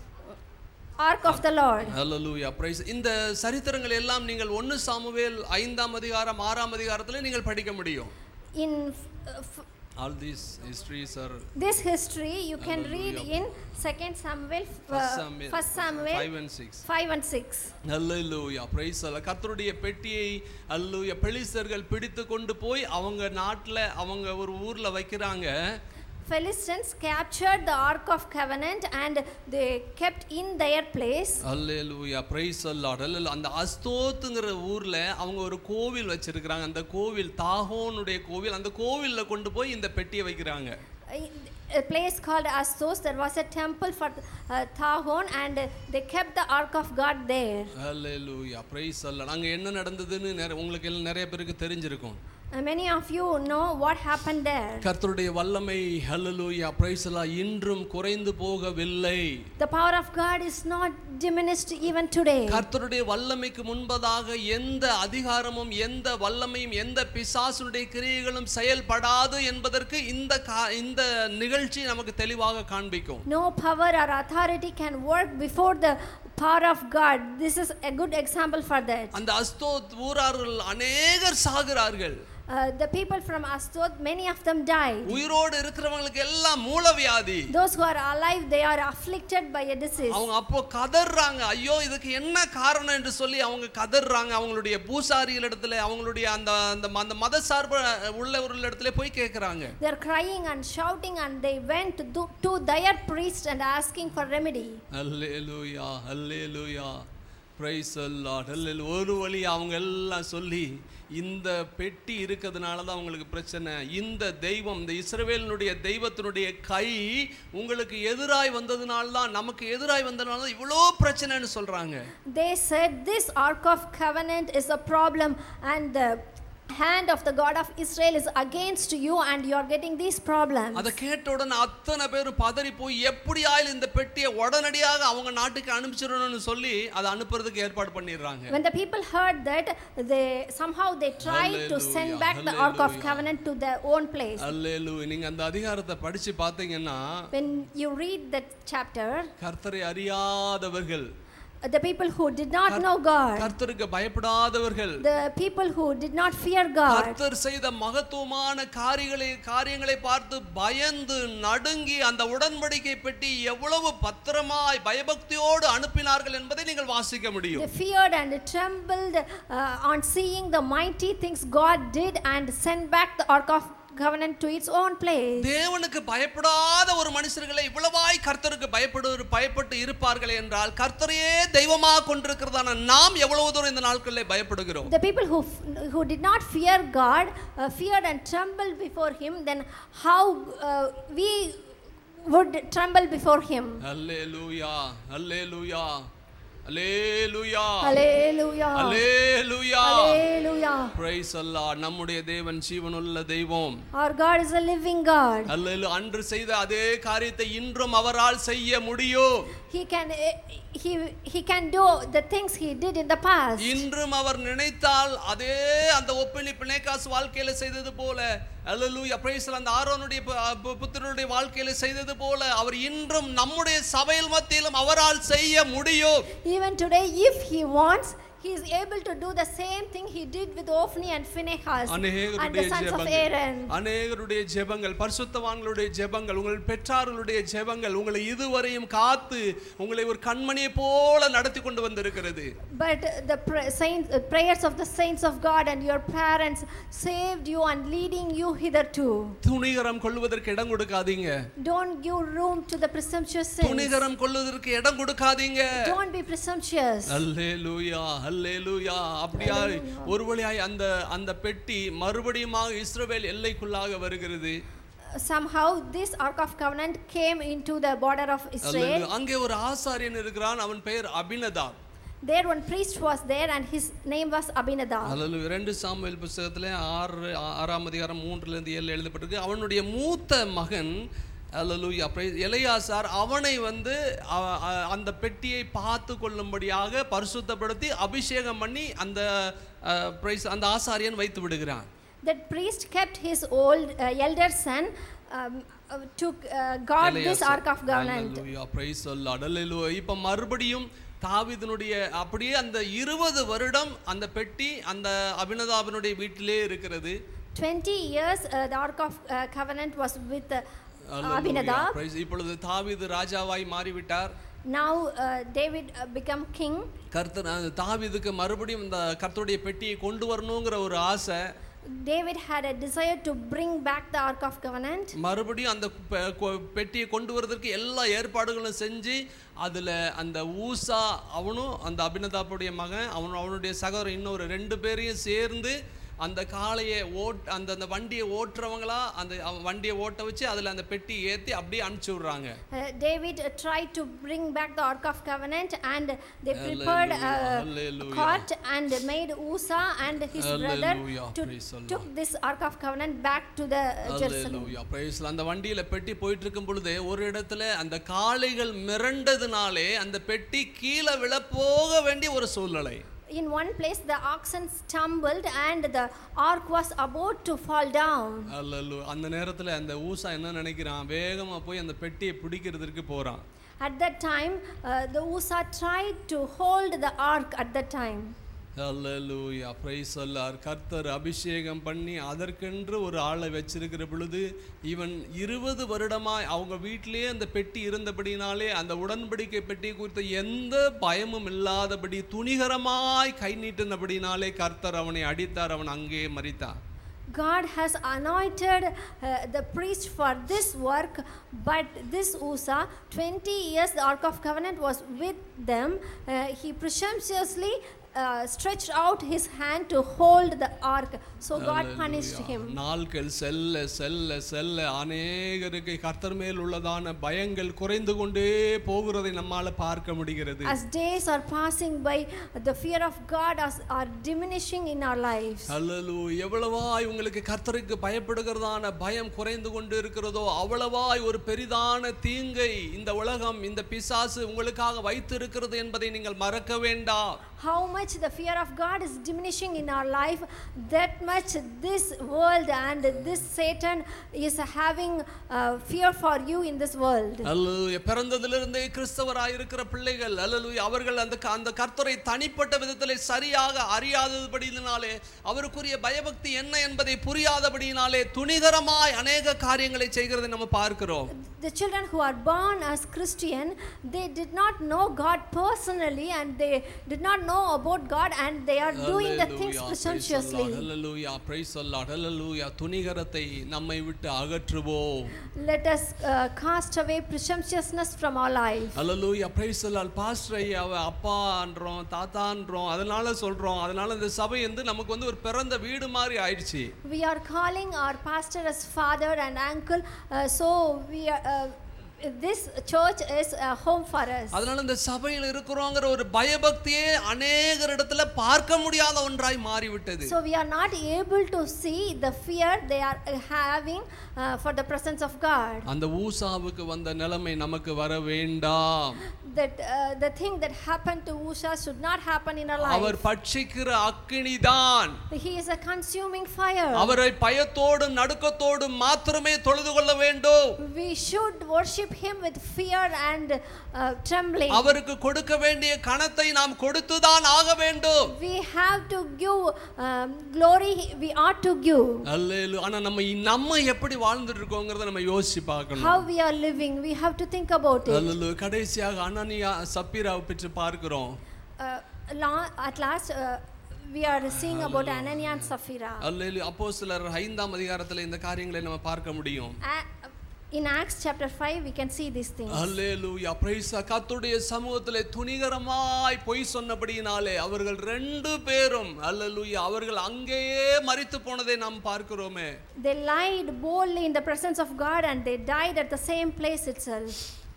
ark of the Lord. அல்லேலூயா பிரைஸ் இந்த சரித்திரங்கள் எல்லாம் நீங்கள் ஒன்னு சாமுவேல் ஐந்தாம் அதிகாரம் ஆறாம் அதிகாரத்துல நீங்கள் படிக்க முடியும் In uh, f- all these histories are this history, you can read in Second Samuel, uh, First Samuel 5 and 6 5 and 6. அல்லேலூயா பிரைஸ் அல்ல கர்த்தருடைய பெட்டியை அல்லூயா பெலிஸ்தர்கள் பிடித்து கொண்டு போய் அவங்க நாட்டுல அவங்க ஒரு ஊர்ல வைக்கிறாங்க Philistines captured the ark of covenant and they kept in their place. அல்லேலூயா பிரைஸ் அல்லாட் அல்ல அந்த அஸ்தோத்துங்கிற ஊர்ல அவங்க ஒரு கோவில் வச்சிருக்கிறாங்க அந்த கோவில் தாகோனுடைய கோவில் அந்த கோவில்ல கொண்டு போய் இந்த பெட்டியை வைக்கிறாங்க A place called Astos, there was a temple for uh, Tahon and they kept the ark of God there. அல்லேலூயா பிரைஸ் அல்ல அங்க என்ன நடந்ததுன்னு நிறைய- உங்களுக்கு எல்லாம் நிறைய பேருக்கு தெரிஞ்சிருக்கும் Uh, many of you know what happened there. கர்த்தருடைய வல்லமை ஹல்லேலூயா பிரைஸ் எல்லாம் இன்றும் குறைந்து போகவில்லை The power of God is not diminished even today. கர்த்தருடைய வல்லமைக்கு முன்பதாக எந்த அதிகாரமும் எந்த வல்லமையும் எந்த பிசாசுடைய கிரியைகளும் செயல்படாது என்பதற்கு இந்த கா- இந்த நிகழ்ச்சி நமக்கு தெளிவாக காண்பிக்கும் No power or authority can work before the power of God. This is a good example for that. அந்த அஸ்தோத் ஊரார்கள் அநேகர் சாகிறார்கள் Uh, the people from Astot, many of them died. உயிரோடு இருக்கிறவங்களுக்கு எல்லாம் மூலவியாதி Those who are alive, they are afflicted by a disease. அவங்க அப்போ கதறாங்க ஐயோ இதுக்கு என்ன காரணம் என்று சொல்லி அவங்க கதறாங்க அவங்களுடைய பூசாரிகள் இடத்துல அவங்களுடைய அந்த அந்த ம- அந்த மத சார்பு உள்ளவர்கள் இடத்துல போய் கேட்குறாங்க They are crying and shouting, and they went to, to their priest and asking for remedy. அல்லேலூயா அல்லேலூயா பிரைஸ் அல்லாட் அல்லேலு ஒரு வழி அவங்க எல்லாம் சொல்லி இந்த பெட்டி இருக்கிறதுனால தான் அவங்களுக்கு பிரச்சனை இந்த தெய்வம் இந்த இஸ்ரவேலினுடைய தெய்வத்தினுடைய கை உங்களுக்கு எதிராய் வந்ததுனால தான் நமக்கு எதிராய் வந்ததுனால தான் இவ்வளோ பிரச்சனைன்னு சொல்றாங்க They said, This Ark of Covenant is a problem, and the hand of the God of Israel is against you, and you are getting these problems. அதை கேட்ட உடனே அத்தனை பேர் பதறி போய் எப்படியாயில் இந்த பெட்டியை உடனடியாக அவங்க நாட்டுக்கு அனுப்பிச்சிடணும்னு சொல்லி அதை அனுப்புறதுக்கு ஏற்பாடு பண்ணிடுறாங்க When the people heard that, they somehow they tried to send Hallelujah, back the Ark of hallelujah. Covenant to their own place. அல்லேலு நீங்க அந்த அதிகாரத்தை படிச்சு பார்த்தீங்கன்னா When you read that chapter, கர்த்தரை அறியாதவர்கள் the people who did not know God, கர்த்தருக்கு பயப்படாதவர்கள் the people who did not fear God, கர்த்தர் செய்த மகத்துவமான காரியங்களை காரியங்களை பார்த்து பயந்து நடுங்கி அந்த உடன்படிக்கை பெட்டி எவ்வளவு பத்திரமாய் பயபக்தியோடு அனுப்பினார்கள் என்பதை நீங்கள் வாசிக்க முடியும் they feared and trembled uh, on seeing the mighty things God did and sent back the Ark of Covenant to its own place. தேவனுக்கு பயப்படாத ஒரு மனுஷர்களை இவ்வளவாய் கர்த்தருக்கு பயப்படு பயப்பட்டு இருப்பார்கள் என்றால் கர்த்தரையே தெய்வமாக கொண்டிருக்கிறதான நாம் எவ்வளவு தூரம் இந்த நாட்களில் பயப்படுகிறோம் The people who, f- who did not fear God uh, feared and trembled before Him, then how uh, we would tremble before Him. அல்லேலூயா அல்லேலூயா அல்லேலூயா Hallelujah. அல்லேலூயா Hallelujah. பிரைஸ் அல்லாஹ் நம்முடைய தேவன் ஜீவனுள்ள தெய்வம் Our God is a living God. அல்லேலு அன்று செய்த அதே காரியத்தை இன்றும் அவரால் செய்ய முடியும் He can eh, he he can do the things he did in the past. இன்றும் அவர் நினைத்தால் அதே அந்த ஒப்பிலி பிணைக்காசு வாழ்க்கையில செய்தது போல அல்லேலூயா பிரைஸ் அந்த ஆரோனுடைய பு- பு- புத்திரனுடைய வாழ்க்கையில செய்தது போல அவர் இன்றும் நம்முடைய சபையில் மத்தியிலும் அவரால் செய்ய முடியும் Even today, if he wants, he is able to do the same thing he did with Ophni and Phinehas and அநேகருடைய the sons of ஜெபங்கள் Aaron. அநேகருடைய ஜெபங்கள் பரிசுத்தவான்களுடைய ஜெபங்கள் உங்கள் பெற்றார்களுடைய ஜெபங்கள் உங்களை இதுவரையும் காத்து உங்களை ஒரு கண்மணியை போல நடத்தி கொண்டு வந்திருக்கிறது But the pra- saints, uh, prayers of the saints of God and your parents saved you and leading you hitherto. துணிகரம் கொள்வதற்கு இடம் கொடுக்காதீங்க Don't give room to the presumptuous sins. துணிகரம் கொள்வதற்கு இடம் கொடுக்காதீங்க Don't be presumptuous. அல்லேலூயா அல்லேலூயா அப்படியா ஒரு வழியாய் அந்த அந்த பெட்டி மறுபடியுமாக இஸ்ரவேல் எல்லைக்குள்ளாக வருகிறது Somehow, this Ark of Covenant came into the border of Israel. அல்லேலூயா. அங்கே ஒரு ஆசாரியன் இருக்கிறான் அவன் பெயர் அபினதா There, one priest was there, and his name was Abinadab. அல்லேலூயா. ரெண்டு சாமுவேல் புஸ்தகத்துல ஆறு ஆ- ஆறாம் அதிகாரம் மூன்றுல இருந்து ஏழு எழுதப்பட்டிருக்கு அவனுடைய மூத்த மகன் அல்லேலூயா praise- எலையாசார் அவனை வந்து அ- அ- அந்த பெட்டியை பார்த்து கொள்ளும்படியாக பரிசுத்தப்படுத்தி அபிஷேகம் பண்ணி அந்த அ, praise- அந்த ஆசாரியன் வைத்து விடுகிறான் That priest kept his old uh, elder son, um, uh, took uh, God this எலையாசார். Ark of Covenant. Hallelujah. Praise the Lord. Hallelujah. இப்ப மறுபடியும் தாவீதினுடைய அப்படியே அந்த இருபது வருடம் அந்த பெட்டி அந்த அபினதாபினுடைய வீட்டிலே இருக்கிறது 20 years, uh, the Ark of uh, Covenant was with uh, Hallelujah. Abinadab. Praise. இப்பொழுது தாவீது ராஜாவாய் மாறிவிட்டார் Now uh, David uh, become king. கர்த்தர் அந்த தாவீதுக்கு மறுபடியும் இந்த கர்த்தருடைய பெட்டியை கொண்டு வரணுங்கிற ஒரு ஆசை David had a desire to bring back the Ark of Covenant. மறுபடியும் அந்த பெ- கொ- பெட்டியை கொண்டு வரதற்கு எல்லா ஏற்பாடுகளும் செஞ்சு அதில் அந்த ஊசா அவனும் அந்த அபினதாப்புடைய மகன் அவன் அவனுடைய சகோதரன் இன்னொரு ரெண்டு பேரையும் சேர்ந்து அந்த காளையை ஓட் அந்த அந்த வண்டியை ஓட்டுறவங்களா அந்த அவன் வண்டியை ஓட்ட வச்சு அதில் அந்த பெட்டி ஏற்றி அப்படியே அனுப்பிச்சி விட்றாங்க Uh, David uh, tried to bring back the Ark of Covenant and they prepared a Hallelujah. cart and made Usa and his brother Hallelujah. to Praise the Lord. took this Ark of Covenant back to the uh, Jerusalem. Hallelujah. Praise the Lord. அந்த வண்டியில பெட்டி போயிட்டு இருக்கும் பொழுது ஒரு இடத்துல அந்த காளைகள் மிரண்டதுனாலே அந்த பெட்டி கீழே விழ போக வேண்டிய ஒரு சூழ்நிலை In one place, the oxen stumbled and the ark was about to fall down. அல்லல்லு அந்த நேரத்துல அந்த ஊசா என்ன நினைக்கிறான் வேகமா போய் அந்த பெட்டியை பிடிக்கிறதுக்கு போறான் At that time, uh, the Usa tried to hold the ark at that time. அல்லேலூயா பிரைஸ் சொல்லார் கர்த்தர் அபிஷேகம் பண்ணி அதற்கென்று ஒரு ஆளை வச்சிருக்கிற பொழுது இவன் இருபது வருடமாய் அவங்க வீட்டிலேயே அந்த பெட்டி இருந்தபடினாலே அந்த உடன்படிக்கை பெட்டி குறித்த எந்த பயமும் இல்லாதபடி துணிகரமாய் கை நீட்டினபடினாலே கர்த்தர் அவனை அடித்தார் அவன் அங்கே மறித்தான் God has anointed uh, the priest for this work, but this Usa, 20 years the Ark of Covenant was with them. Uh, he presumptuously uh, stretched out his hand to hold the ark. So God punished Hallelujah. him. நாட்கள் செல்ல செல்ல செல்ல அநேகருக்கு கர்த்தர் மேல் உள்ளதான பயங்கள் குறைந்து கொண்டே போகிறதை நம்மால பார்க்க முடிகிறது As days are passing by, the fear of God is, are diminishing in our lives. அல்லலு எவ்வளவாய் உங்களுக்கு கர்த்தருக்கு பயப்படுகிறதான பயம் குறைந்து கொண்டு இருக்கிறதோ அவ்வளவாய் ஒரு பெரிதான தீங்கை இந்த உலகம் இந்த பிசாசு உங்களுக்காக வைத்திருக்கிறது என்பதை நீங்கள் மறக்க வேண்டாம் How much the fear of God is diminishing in our life, that much this world and this Satan is having uh, fear for you in this world. அல்லேலூயா பிறந்ததிலிருந்தே கிறிஸ்தவராய் இருக்கிற பிள்ளைகள் அல்லேலூயா அவர்கள் அந்த க- அந்த கர்த்தரை தனிப்பட்ட விதத்திலே சரியாக அறியாதபடியினாலே அவருக்குரிய பயபக்தி என்ன என்பதை புரியாதபடியினாலே துணிகரமாய் அநேக காரியங்களை செய்கிறதை நம்ம பார்க்கிறோம் The children who are born as Christian, they did not know God personally and they did not know about God and they are doing the things presumptuously. Hallelujah praise the lord hallelujah துணிகரத்தை நம்மை விட்டு அகற்றுவோம் Let us uh, cast away presumptuousness from our life. ஹalleluya praise the lord pastor ஐயாவை அப்பான்றோம் தாத்தான்றோம் அதனால சொல்றோம் அதனால இந்த சபை வந்து நமக்கு வந்து ஒரு பிறந்த வீடு மாதிரி ஆயிடுச்சு We are calling our pastor as father and uncle, uh, so we are. Uh, this church is a home for us. அதனால இந்த சபையில் இருக்கிறோங்கிற ஒரு பயபக்தியே அநேகர் இடத்துல பார்க்க முடியாத ஒன்றாய் மாறிவிட்டது So we are not able to see the fear they are uh, having uh, for the presence of God. அந்த ஊசாவுக்கு வந்த நிலைமை நமக்கு வர வேண்டாம் That uh, the thing that happened to Usha should not happen in our our life. பட்சிக்கிற அக்கினிதான் He is a consuming fire. அவரை பயத்தோடும் நடுக்கத்தோடும் மாத்திரமே தொழுது கொள்ள வேண்டும் We should worship Him with fear and uh, trembling. அவருக்கு கொடுக்க வேண்டிய கணத்தை நாம் கொடுத்துதான் ஆக வேண்டும் We have to give um, glory, we ought to give. அல்லேலு ஆனா நம்ம இ- நம்ம எப்படி வாழ்ந்துட்டு இருக்கோங்கிறத நம்ம யோசிச்சு பார்க்கணும் How we are living, we have to think about it. அல்லேலு கடைசியாக அனனியா சப்பீராவை பற்றி பார்க்கிறோம் Uh, la- at last, uh, we are seeing about Ananias and Sapphira. அல்லேலு அப்போஸ்தலர் ஐந்தாம் அதிகாரத்துல இந்த காரியங்களை நம்ம பார்க்க முடியும் A- in Acts chapter 5, we can see these things. அல்லேலூயா பிரைஸ் கர்த்தருடைய சமூகத்திலே துணிகரமாய் பொய் சொன்னபடியினாலே அவர்கள் ரெண்டு பேரும் அல்லேலூயா அவர்கள் அங்கேயே மரித்து போனதை நாம் பார்க்கிறோமே They lied boldly in the presence of God and they died at the same place itself.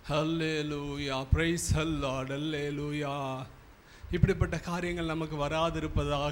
அல்லேலூயா பிரைஸ் அல்லாட் அல்லேலூயா இப்படிப்பட்ட காரியங்கள் நமக்கு வராதிருப்பதாக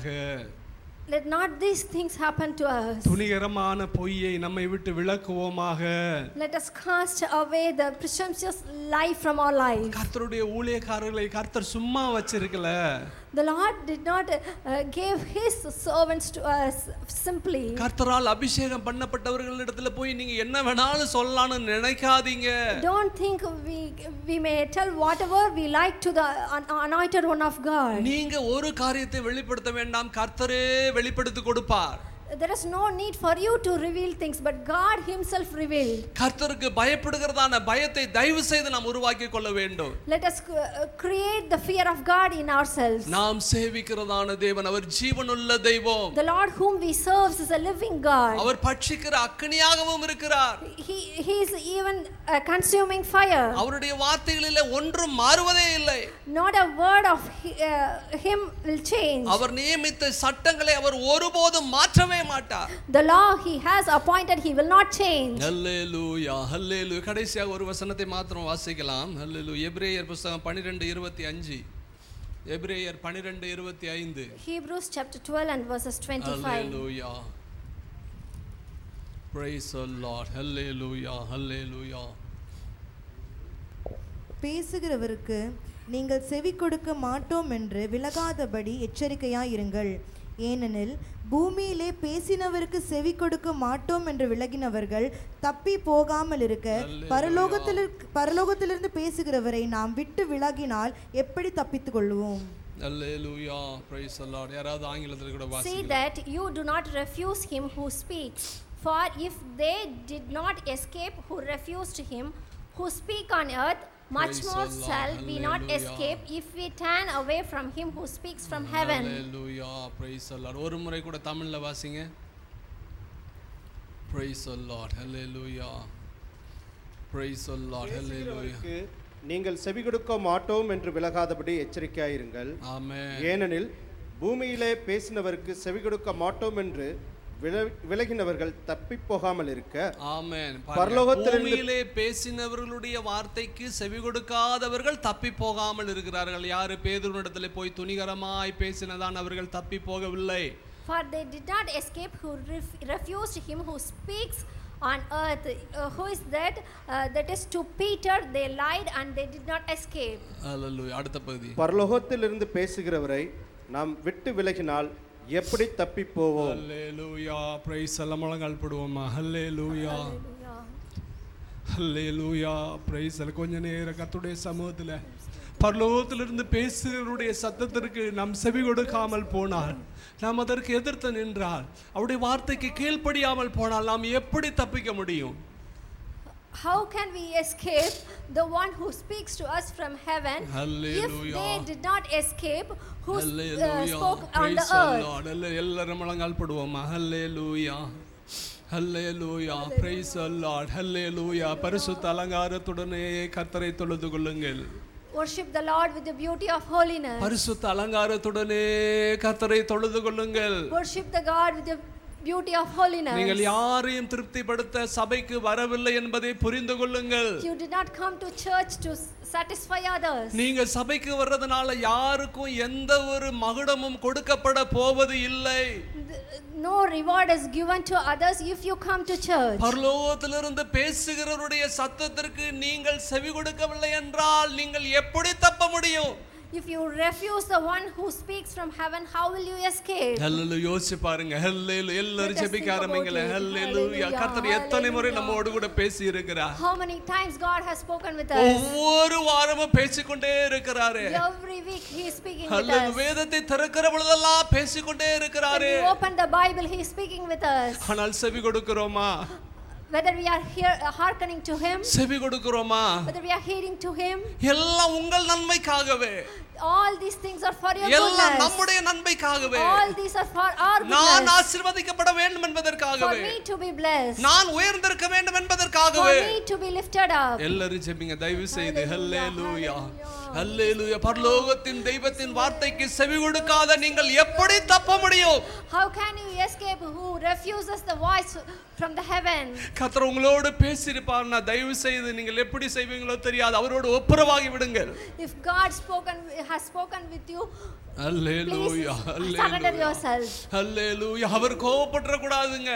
Let not these things happen to us. துணிகரமான பொய்யை நம்மை விட்டு விளக்குவோமாக Let us cast away the presumptuous lie from our life. கர்த்தருடைய ஊழியக்காரர்களை கர்த்தர் சும்மா வச்சிருக்கல The Lord did not uh, give His servants to us simply. கர்த்தரால் அபிஷேகம் பண்ணப்பட்டவர்களிடத்துல போய் நீங்க என்ன வேணாலும் சொல்லலாம்னு நினைக்காதீங்க Don't think we, we may tell whatever we like to the un- anointed one of God. நீங்க ஒரு காரியத்தை வெளிப்படுத்த வேண்டாம் கர்த்தரே வெளிப்படுத்தி கொடுப்பார் There is no need for you to reveal things, but God Himself revealed. கர்த்தருக்கு பயப்படுகிறதான பயத்தை தயவு செய்து நாம் உருவாக்கி கொள்ள வேண்டும் Let us uh, create the fear of God in ourselves. நாம் சேவிக்கிறதான தேவன் அவர் ஜீவனுள்ள தெய்வம் The Lord whom we serve is a living God. அவர் பட்சிக்கிற அக்னியாகவும் இருக்கிறார் He, he is even a consuming fire. அவருடைய வார்த்தைகளிலே ஒன்றும் மாறுவதே இல்லை Not a word of hi- uh, Him will change. அவர் நியமித்த சட்டங்களை அவர் ஒருபோதும் மாற்றவே மாட்டார் The law He has appointed, He will not change. ஹல்லேலூயா ஹல்லேலூயா கடைசியாக ஒரு வசனத்தை மாத்திரம் வாசிக்கலாம் ஹல்லேலூ எபிரேயர் புஸ்தகம் பன்னிரெண்டு இருபத்தி அஞ்சு எபிரேயர் பன்னிரெண்டு இருபத்தி ஐந்து Hebrews chapter 12 and verses 25. Hallelujah Praise the Lord. Hallelujah. Hallelujah. பேசுகிறவருக்கு நீங்கள் செவி கொடுக்க மாட்டோம் என்று விலகாதபடி எச்சரிக்கையாயிருங்கள் ஏனெனில் பூமியிலே பேசினவருக்கு செவி கொடுக்க மாட்டோம் என்று விலகினவர்கள் தப்பி போகாமல் இருக்க பரலோகத்தில் பரலோகத்திலிருந்து பேசுகிறவரை நாம் விட்டு விலகினால் எப்படி தப்பித்துக் கொள்வோம் Hallelujah. Praise the Lord. யாராவது ஆங்கிலத்தில் கூட See வாசிக்கலாம் that you do not refuse him who speaks. For if they did not escape who refused him, who speak on earth, much Praise more the Lord. shall we not Hallelujah. escape if we turn away from him who speaks from heaven. Hallelujah. Praise the Lord. ஒரு முறை கூட தமிழ்ல வாசிங்க Praise the Lord. Hallelujah. Praise the Lord. Hallelujah. பேசுகிறவருக்கு நீங்கள் செவி கொடுக்க மாட்டோம் என்று விலகாதபடி எச்சரிக்கையாயிருங்கள் Amen. ஏனெனில் பூமியிலே பேசினவருக்கு செவி கொடுக்க மாட்டோம் என்று வில- விலகினவர்கள் தப்பிப் போகாமல் இருக்க ஆமென் பரலோகத்திலிருந்து- பூமியிலே பேசினவர்களுடைய வார்த்தைக்கு செவி கொடுக்காதவர்கள் தப்பி போகாமல் இருக்கிறார்கள் யாரு பேதுருனிடத்தில் போய் துணிகரமாய் பேசினதான் அவர்கள் தப்பி போகவில்லை For they did not escape who ref- refused him who speaks on earth. Uh, who is that? Uh, that is to Peter, they lied and they did not escape. Hallelujah. அடுத்த பகுதி பரலோகத்திலிருந்து பேசுகிறவரை நாம் விட்டு விலகினால் எப்படி தப்பிப் போவோம் ஹல்லேலூயா பிரைஸ் எல்லாம் முழங்கால் போடுவோமா ஹல்லேலூயா Hallelujah. ஹல்லேலூயா பிரைஸ் கொஞ்ச நேரம் கர்த்தருடைய சமூகத்தில் பரலோகத்திலிருந்து பேசுகிறவருடைய சத்தத்திற்கு நாம் செவி கொடுக்காமல் போனால் நாம் அதற்கு எதிர்த்து நின்றால் அவருடைய வார்த்தைக்கு கீழ்ப்படியாமல் போனால் நாம் எப்படி தப்பிக்க முடியும் How can we escape the one who speaks to us from heaven if Hallelujah. they did not escape who s- uh, Hallelujah. spoke on the Praise the earth? Lord. எல்லா- எல்லாரும் முழங்கால் போடுவோமா ஹல்லேலூயா ஹல்லேலூயா பிரைஸ் the Lord ஹல்லேலூயா பரிசுத்த அலங்காரத்துடனே கர்த்தரை தொழுது கொள்ளுங்கள் Worship the Lord with the beauty of holiness. பரிசுத்த அலங்காரத்துடனே கர்த்தரை தொழுது கொள்ளுங்கள் Worship the God with the beauty of holiness. நீங்கள் யாரையும் திருப்திப்படுத்த சபைக்கு வரவில்லை என்பதை புரிந்து கொள்ளுங்கள் You did not come to church to s- satisfy others. நீங்க சபைக்கு வர்றதுனால யாருக்கும் எந்த ஒரு மகுடமும் கொடுக்கப்பட போவது இல்லை Th- No reward is given to others if you come to church. பரலோகத்திலிருந்து பேசுகிறவருடைய சத்தத்திற்கு நீங்கள் செவி கொடுக்கவில்லை என்றால் நீங்கள் எப்படி தப்ப முடியும் If you refuse the one who speaks from heaven, how will you escape? ஹல்லேலூயா யோசிச்சு பாருங்க ஹல்லேலூயா எல்லாரும் Let us ஜெபிக்க think about ஆரம்பிங்களே it. Hallelujah Hallelujah. கர்த்தர் எத்தனை முறை Hallelujah. நம்மோடு கூட பேசி இருக்கிறார் How many times God has spoken with us? ஒவ்வொரு வாரமும் பேசிக்கொண்டே இருக்கிறாரு Every week He is speaking with அல்லது us. வேதத்தை திறக்கிற பொழுதெல்லாம் பேசிக்கொண்டே When இருக்கிறாரு we open the Bible, He is speaking with us. ஆனால் செவி கொடுக்கிறோமா Whether we are here uh, hearkening to Him, செவி கொடுக்கிறோமா whether we are hearing to Him, எல்லாம் உங்கள் நன்மைக்காகவே all these things are for your எல்லாம் goodness. நம்முடைய நன்மைக்காகவே All these are for our நான் goodness. ஆசீர்வதிக்கப்பட வேண்டும் For என்பதற்காகவே me to be blessed. நான் உயர்ந்திருக்க வேண்டும் For என்பதற்காகவே me to be lifted up. எல்லாரும் ஜெபிங்க தயவு செய்து Hallelujah, ஹல்லேலூயா hallelujah. ஹல்லேலூயா பரலோகத்தின் தெய்வத்தின் வார்த்தைக்கு செவி கொடுக்காத நீங்கள் எப்படி தப்ப முடியும் How can you escape who refuses the voice from the heaven? கர்த்தர் உங்களோடு பேசியிருப்பார் நான் தயவு செய்து நீங்கள் எப்படி செய்வீங்களோ தெரியாது அவரோடு ஒப்புரவாகி விடுங்கள் If God spoken has spoken with you, please hallelujah surrender hallelujah yourself. ஹல்லேலூயா அவர் கோவப்பட்டுற கூடாதுங்க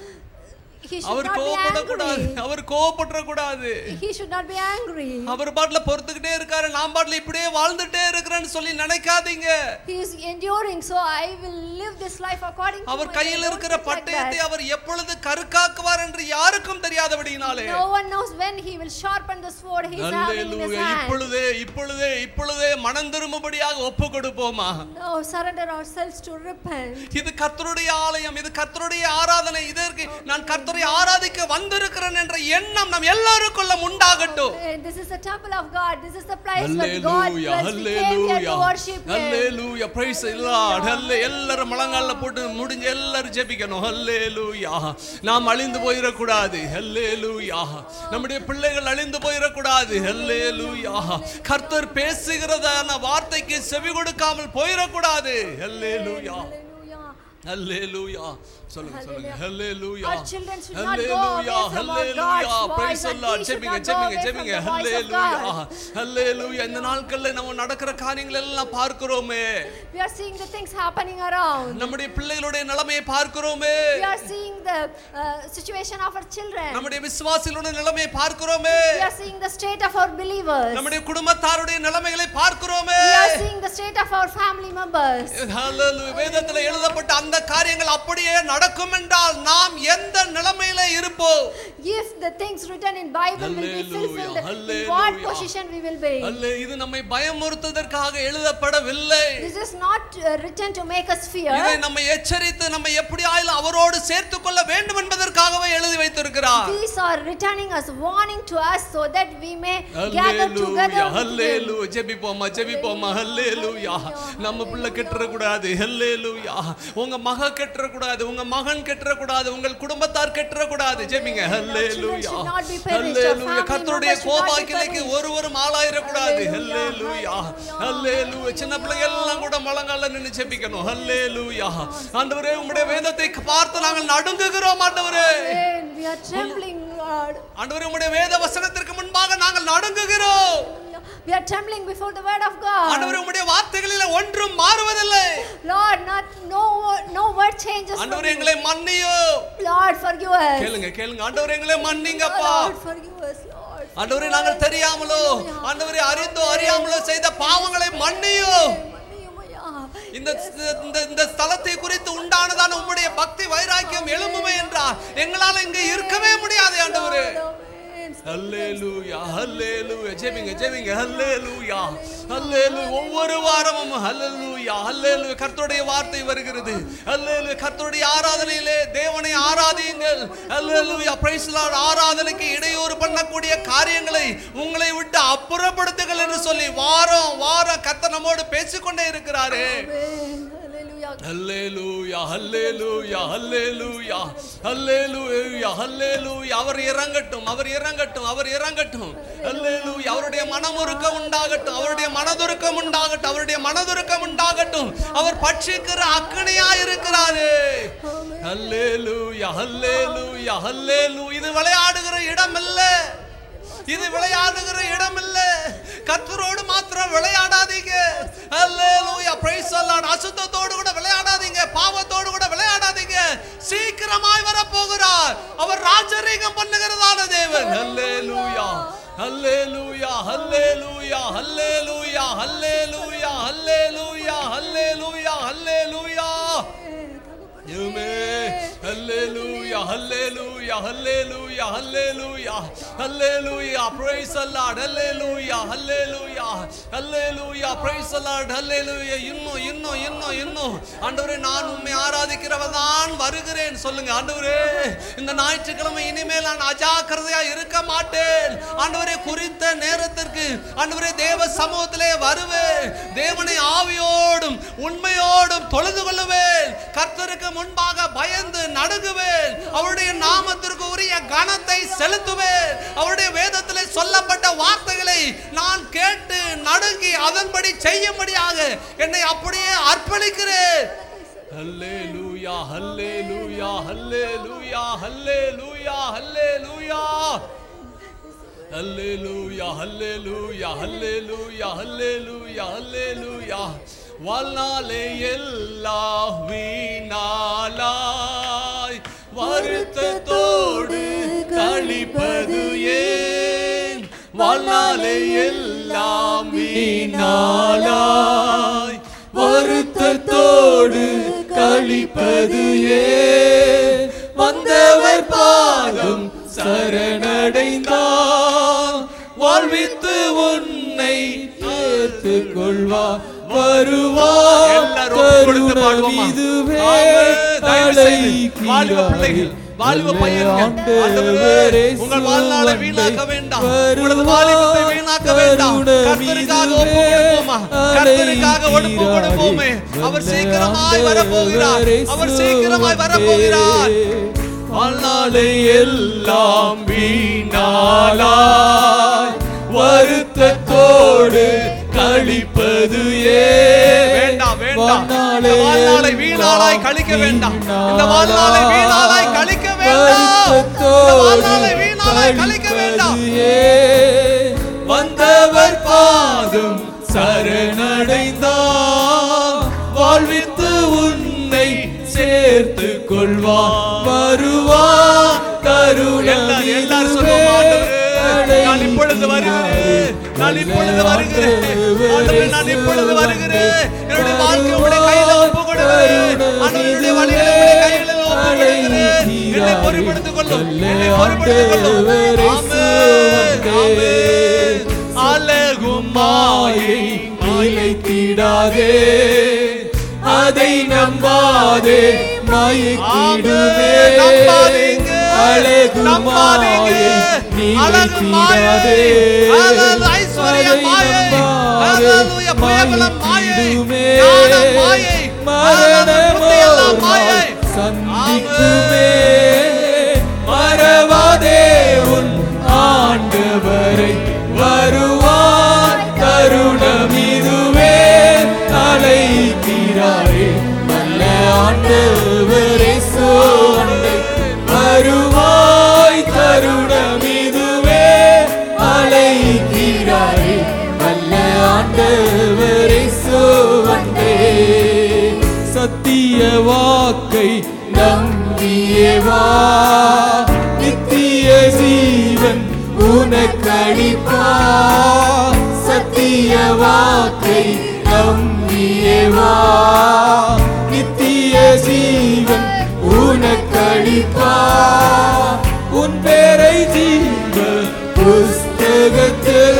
He should our not be கோவப்படக்கூடாது angry. அவர் கோவப்பட்டுற கூடாது He should not be angry. அவர் பாட்டுல பொறுத்துக்கிட்டே இருக்காரு நான் பாட்டுல இப்படியே வாழ்ந்துட்டே இருக்கிறேன்னு சொல்லி நினைக்காதீங்க He is enduring, so I will live this life according to our my கையில் will. இருக்கிற Don't think like பட்டயத்தை that. அவர் எப்பொழுது கருக்காக்குவார் என்று யாருக்கும் தெரியாதபடினாலே No one knows when he will sharpen the sword he is having in his hallelujah hand. இப்பொழுதே இப்பொழுதே இப்பொழுதே மனம் திரும்பும்படியாக ஒப்பு கொடுப்போமா No, surrender ourselves to repent. இது கர்த்தருடைய ஆலயம் இது கர்த்தருடைய ஆராதனை இதற்கு நான் கர்த்தரை ஆராதிக்க வந்திருக்கிறேன் என்ற எண்ணம் நம் எல்லாருக்குள்ள உண்டாகட்டும் And this is the temple of God. This is the place where God hallelujah dwells. We came here hallelujah to worship Him. Hallelujah praise Lord ஹல்லே எல்லாரும் முழங்கால்ல போட்டு முடிஞ்ச எல்லாரும் ஜெபிக்கணும் ஹல்லேலூயா நாம் அழிந்து போயிட கூடாது ஹல்லேலூயா நம்முடைய பிள்ளைகள் அழிந்து போயிட கூடாது ஹல்லேலூயா கர்த்தர் பேசுகிறதான வார்த்தைக்கு செவி கொடுக்காமல் போயிட கூடாது ஹல்லேலூயா Hallelujah. ஹல்லேலூயா சொல்லுங்க சொல்லுங்க ஹல்லேலூயா Our children should not go hallelujah away from our hallelujah God's price voice and Lord we should ஜெபிங்க not go ஜெபிங்க away from ஜெபிங்க the voice of hallelujah God. Hallelujah இந்த நாட்கள்ல நம்ம நடக்கிற காரியங்கள் எல்லாம் பார்க்கிறோமே We are seeing the things happening around. நம்முடைய பிள்ளைகளுடைய நிலைமையை பார்க்கிறோமே We are seeing the uh, situation of our children. நம்முடைய விசுவாசிகளுடைய நிலைமையை பார்க்கிறோமே We are seeing the state of our believers. நம்முடைய குடும்பத்தாருடைய நிலைமைகளை பார்க்கிறோமே We are seeing the state of our family members. ஹல்லேலூயா வேதத்தில் எழுதப்பட்ட அந்த காரியங்கள் அப்படியே நடக்கும் என்றால் நாம் எந்த நிலைமையில இருப்போம் If the things written in Bible will be Hallelujah, fulfilled, in what hallelujah. position we will be. அல்ல இது நம்மை பயமுறுத்துவதற்காக எழுதப்படவில்லை This is not uh, written to make us fear. இதை நம்மை எச்சரித்து நம்மை எப்படி ஆயிலும் அவரோடு சேர்த்துக் கொள்ள வேண்டும் என்பதற்காகவே எழுதி வைத்திருக்கிறார் These are returning us, warning to us so that we may gather together hallelujah with Him. ஹல்லேலூயா ஜெபிப்போமா ஜெபிப்போமா ஹல்லேலூயா நம்ம பிள்ளை கெட்டுற கூடாது ஹல்லேலூயா உங்க மக கெட்டுற கூடாது உங்க மகன் கெட்டுற கூடாது உங்கள் குடும்பத்தார் கெட்டுற கூடாது ஜெபிங்க ஹல்லேலூயா should not be perished. Our hallelujah family கர்த்தருடைய members should not be கோபாக்கிலைக்கு perished. ஒருவரும் ஆளாயிர கூடாது Hallelujah, ஹல்லேலூயா hallelujah. ஹல்லேலூயா சின்ன பிள்ளைங்க எல்லாம் கூட முழங்கால நின்னு ஜெபிக்கணும் ஹல்லேலூயா ஆண்டவரே உம்முடைய வேதத்தை பார்த்து நாங்கள் நடுங்குகிறோம் ஆண்டவரே Amen. We are trembling, Lord. ஆண்டவரே உம்முடைய வேத வசனத்திற்கு முன்பாக நாங்கள் நடுங்குகிறோம் We are trembling before the word of God. ஆண்டவரே உம்முடைய வார்த்தைகளில் ஒன்றும் மாறுவதில்லை Lord, not no wo- no word changes. from ஆண்டவரே you. எங்களை மன்னியோ Lord, forgive us. கேளுங்க கேளுங்க ஆண்டவரே எங்களை மன்னிங்கப்பா Lord, forgive us, Lord. ஆண்டவரே நாங்கள் தெரியாமலோ ஆண்டவரே அறிந்தோ அறியாமலோ செய்த பாவங்களை மன்னியோ மன்னியுமையா. இந்த இந்த இந்த ஸ்தலத்தை குறித்து உண்டானதான உம்முடைய பக்தி வைராக்கியம் எழும்புமே என்றார் எங்களால இங்க இருக்கவே முடியாது ஆண்டவரே Amen. ஹல்லேலூயா ஹல்லேலூயா ஜெபிங்க ஜெபிங்க ஹல்லேலூயா ஹல்லேலூயா ஒவ்வொரு வாரமும் ஹல்லேலூயா ஹல்லேலூயா கர்த்தருடைய வார்த்தை வருகிறது ஹல்லேலூயா கர்த்தருடைய ஆராதனையிலே தேவனை ஆராதியுங்கள் ஹல்லேலூயா பிரைஸ் லார்ட் ஆராதனைக்கு இடையூறு பண்ணக்கூடிய காரியங்களை உங்களை விட்டு அப்புறப்படுத்துங்கள் என்று சொல்லி வாரம் வாரம் கர்த்தர் நம்மோடு பேசிக்கொண்டே இருக்கிறாரே Amen. Hallelujah. ஹல்லேலூயா ஹல்லேலூயா ஹல்லேலூயா ஹல்லேலூயா ஹல்லேலூயா அவர் இறங்கட்டும் அவர் இறங்கட்டும் அவர் இறங்கட்டும் ஹல்லேலூயா அல்லேலூயா அவருடைய மனமுருக்கம் உண்டாகட்டும் அவருடைய மனதுருக்கம் உண்டாகட்டும் அவருடைய மனதுருக்கம் உண்டாகட்டும் அவர் பட்சிக்கிற அக்கனையா இருக்கிறாரு அல்லேலூயா அல்லேலூயா அல்லேலூயா இது விளையாடுகிற இடம் இல்ல இது விளையாடுகிற இடம் இல்ல கர்த்தரோடு மாத்திரம் விளையாடாதீங்க அல்லேலூயா பிரைஸ் அல்லாஹ் அசுத்தத்தோடு கூட விளையாடாதீங்க பாவத்தோடு கூட விளையாடாதீங்க சீக்கிரமாய் வர போகிறார் அவர் ராஜரீகம் பண்ணுகிறதான தேவன் அல்லேலூயா அல்லேலூயா அல்லேலூயா அல்லேலூயா அல்லேலூயா அல்லேலூயா அல்லேலூயா அல்லேலூயா Amen. Hallelujah. Hallelujah. Hallelujah. Hallelujah. Hallelujah. Praise the Lord. Hallelujah. Hallelujah. Hallelujah. Praise the Lord. Hallelujah. இன்னும் இன்னும் இன்னும் இன்னும் ஆண்டவரே நான் உண்மை ஆராதிக்கிறவன் தான் வருகிறேன் சொல்லுங்க ஆண்டவரே இந்த ஞாயிற்றுக்கிழமை இனிமேல் நான் அஜாக்கிரதையா இருக்க மாட்டேன் ஆண்டவரே குறித்த நேரத்திற்கு ஆண்டவரே தேவ சமூகத்திலே வருவேன் தேவனை ஆவியோடும் உண்மையோடும் தொழுது கொள்ளுவேன் கர்த்தருக்கு முன்பாக பயந்து நடுங்குவேன் அவருடைய நாமத்திற்கு உரிய கனத்தை செலுத்துவேன் அவருடைய வேதத்திலே சொல்லப்பட்ட வார்த்தைகளை நான் கேட்டு நடுங்கி அதன்படி செய்யும்படியாக என்னை அப்படியே அர்ப்பணிக்கிறேன் ஹல்லேலூயா ஹல்லேலூயா ஹல்லேலூயா ஹல்லேலூயா ஹல்லேலூயா ஹல்லேலூயா ஹல்லேலூயா ஹல்லேலூயா ஹல்லேலூயா ஹல்லேலூயா வாழ்நாளே எல்லா வீணாலாய் வருத்தத்தோடு கழிப்பது ஏன் வாழ்நாளே எல்லாம் வீணாலாய் வருத்தத்தோடு கழிப்பது ஏன் வந்தவர் பாதம் சரணடைந்தார் வாழ்வித்து உன்னை சேர்த்துக் கொள்வார் வருவார் எல்லாரும் ஒப்பு கொடுத்து பாடுவோமா? இதுவே ஆமென். தயவு செய்து வாலிப அழைக்கிறாரே. பிள்ளைகள், வாலிப பையன்கள், ஆண்டவரே, ஆண்டவரே, உங்கள் வாழ்நாளை சுவண்டை வீணாக்க வேண்டாம். வருவார். உங்களது வாலிபத்தை வீணாக்க வேண்டாம். கருணை கர்த்தருக்காக ஒப்பு இதுவே கொடுப்போமா? கர்த்தருக்காக ஒப்பு கொடுப்போமே. அவர் சீக்கிரமாய் வரப்போகிறார். அவர் சீக்கிரமாய் வரப்போகிறார். வாழ்நாளை எல்லாம் வீணாலாய் வருத்தத்தோடு கழிப்பது ஏன் வேண்டாம், வேண்டாம். இந்த வாழ்நாளை வீணாளாய் கழிக்க வேண்டாம். இந்த வாழ்நாளை வீணாளாய் கழிக்க வேண்டாம். இந்த வாழ்நாளை வீணாளாய் கழிக்க வேண்டாம். வந்தவர் பாதம் சரணடைந்தார் வாழ்வித்து உன்னை சேர்த்து கொள்வார் வருவார் கருணை எல்லாரும் எல்லாரும் சொல்லுவோம் ஆண்டவரே நான் இப்பொழுது வருகிறேன் நான் இப்பொழுது வருகிறேன் ஆண்டவரே நான் இப்பொழுது வருகிறேன் என்னுடைய வாழ்க்கை உடைய கையில ஒப்பு கொடுக்கிறேன் ஆண்டவருடைய வழிகளை உடைய கையில ஒப்பு கொடுக்கிறேன் என்னை பொறுப்படுத்திக் கொள்ளும் என்னை பொறுப்படுத்திக் கொள்ளும் ஆமென் ஆமென் அழகும் மாயை நிலைத்திடாதே அதை நம்பாதே மயக்கிடுவே ஆமென். நம்பாதீங்க. அழகு நம்பாதீங்க. மாயை அழகு மாயை. நிலைத்திடாதே அழகு ஐஸ்வர்ய அதை மாயை. நம்பாதே, ஹalleluya. புயபலம் மாயை. மயக்கிடுமே. ஞானம் மாயை. மரணமோ புத்தியெல்லாம் மாயை. சந்திக்குமே மறவாதே உன் ஆண்டவரை வருவார் தருணம் இதுவே அழைக்கிறாரே நல்ல ஆண்டவரே சோண்டை வருவாய் தருணம் இதுவே அழைக்கிறாரே நல்ல ஆண்டவரே சோண்டே சத்திய வாக்கை நம்பியே வா நித்திய ஜீவன் உனக்களிப்பா சத்திய வாக்கை நம்பியே வா நித்திய ஜீவன் உனக்களிப்பா உன் பேரை ஜீவ புஸ்தகத்தில்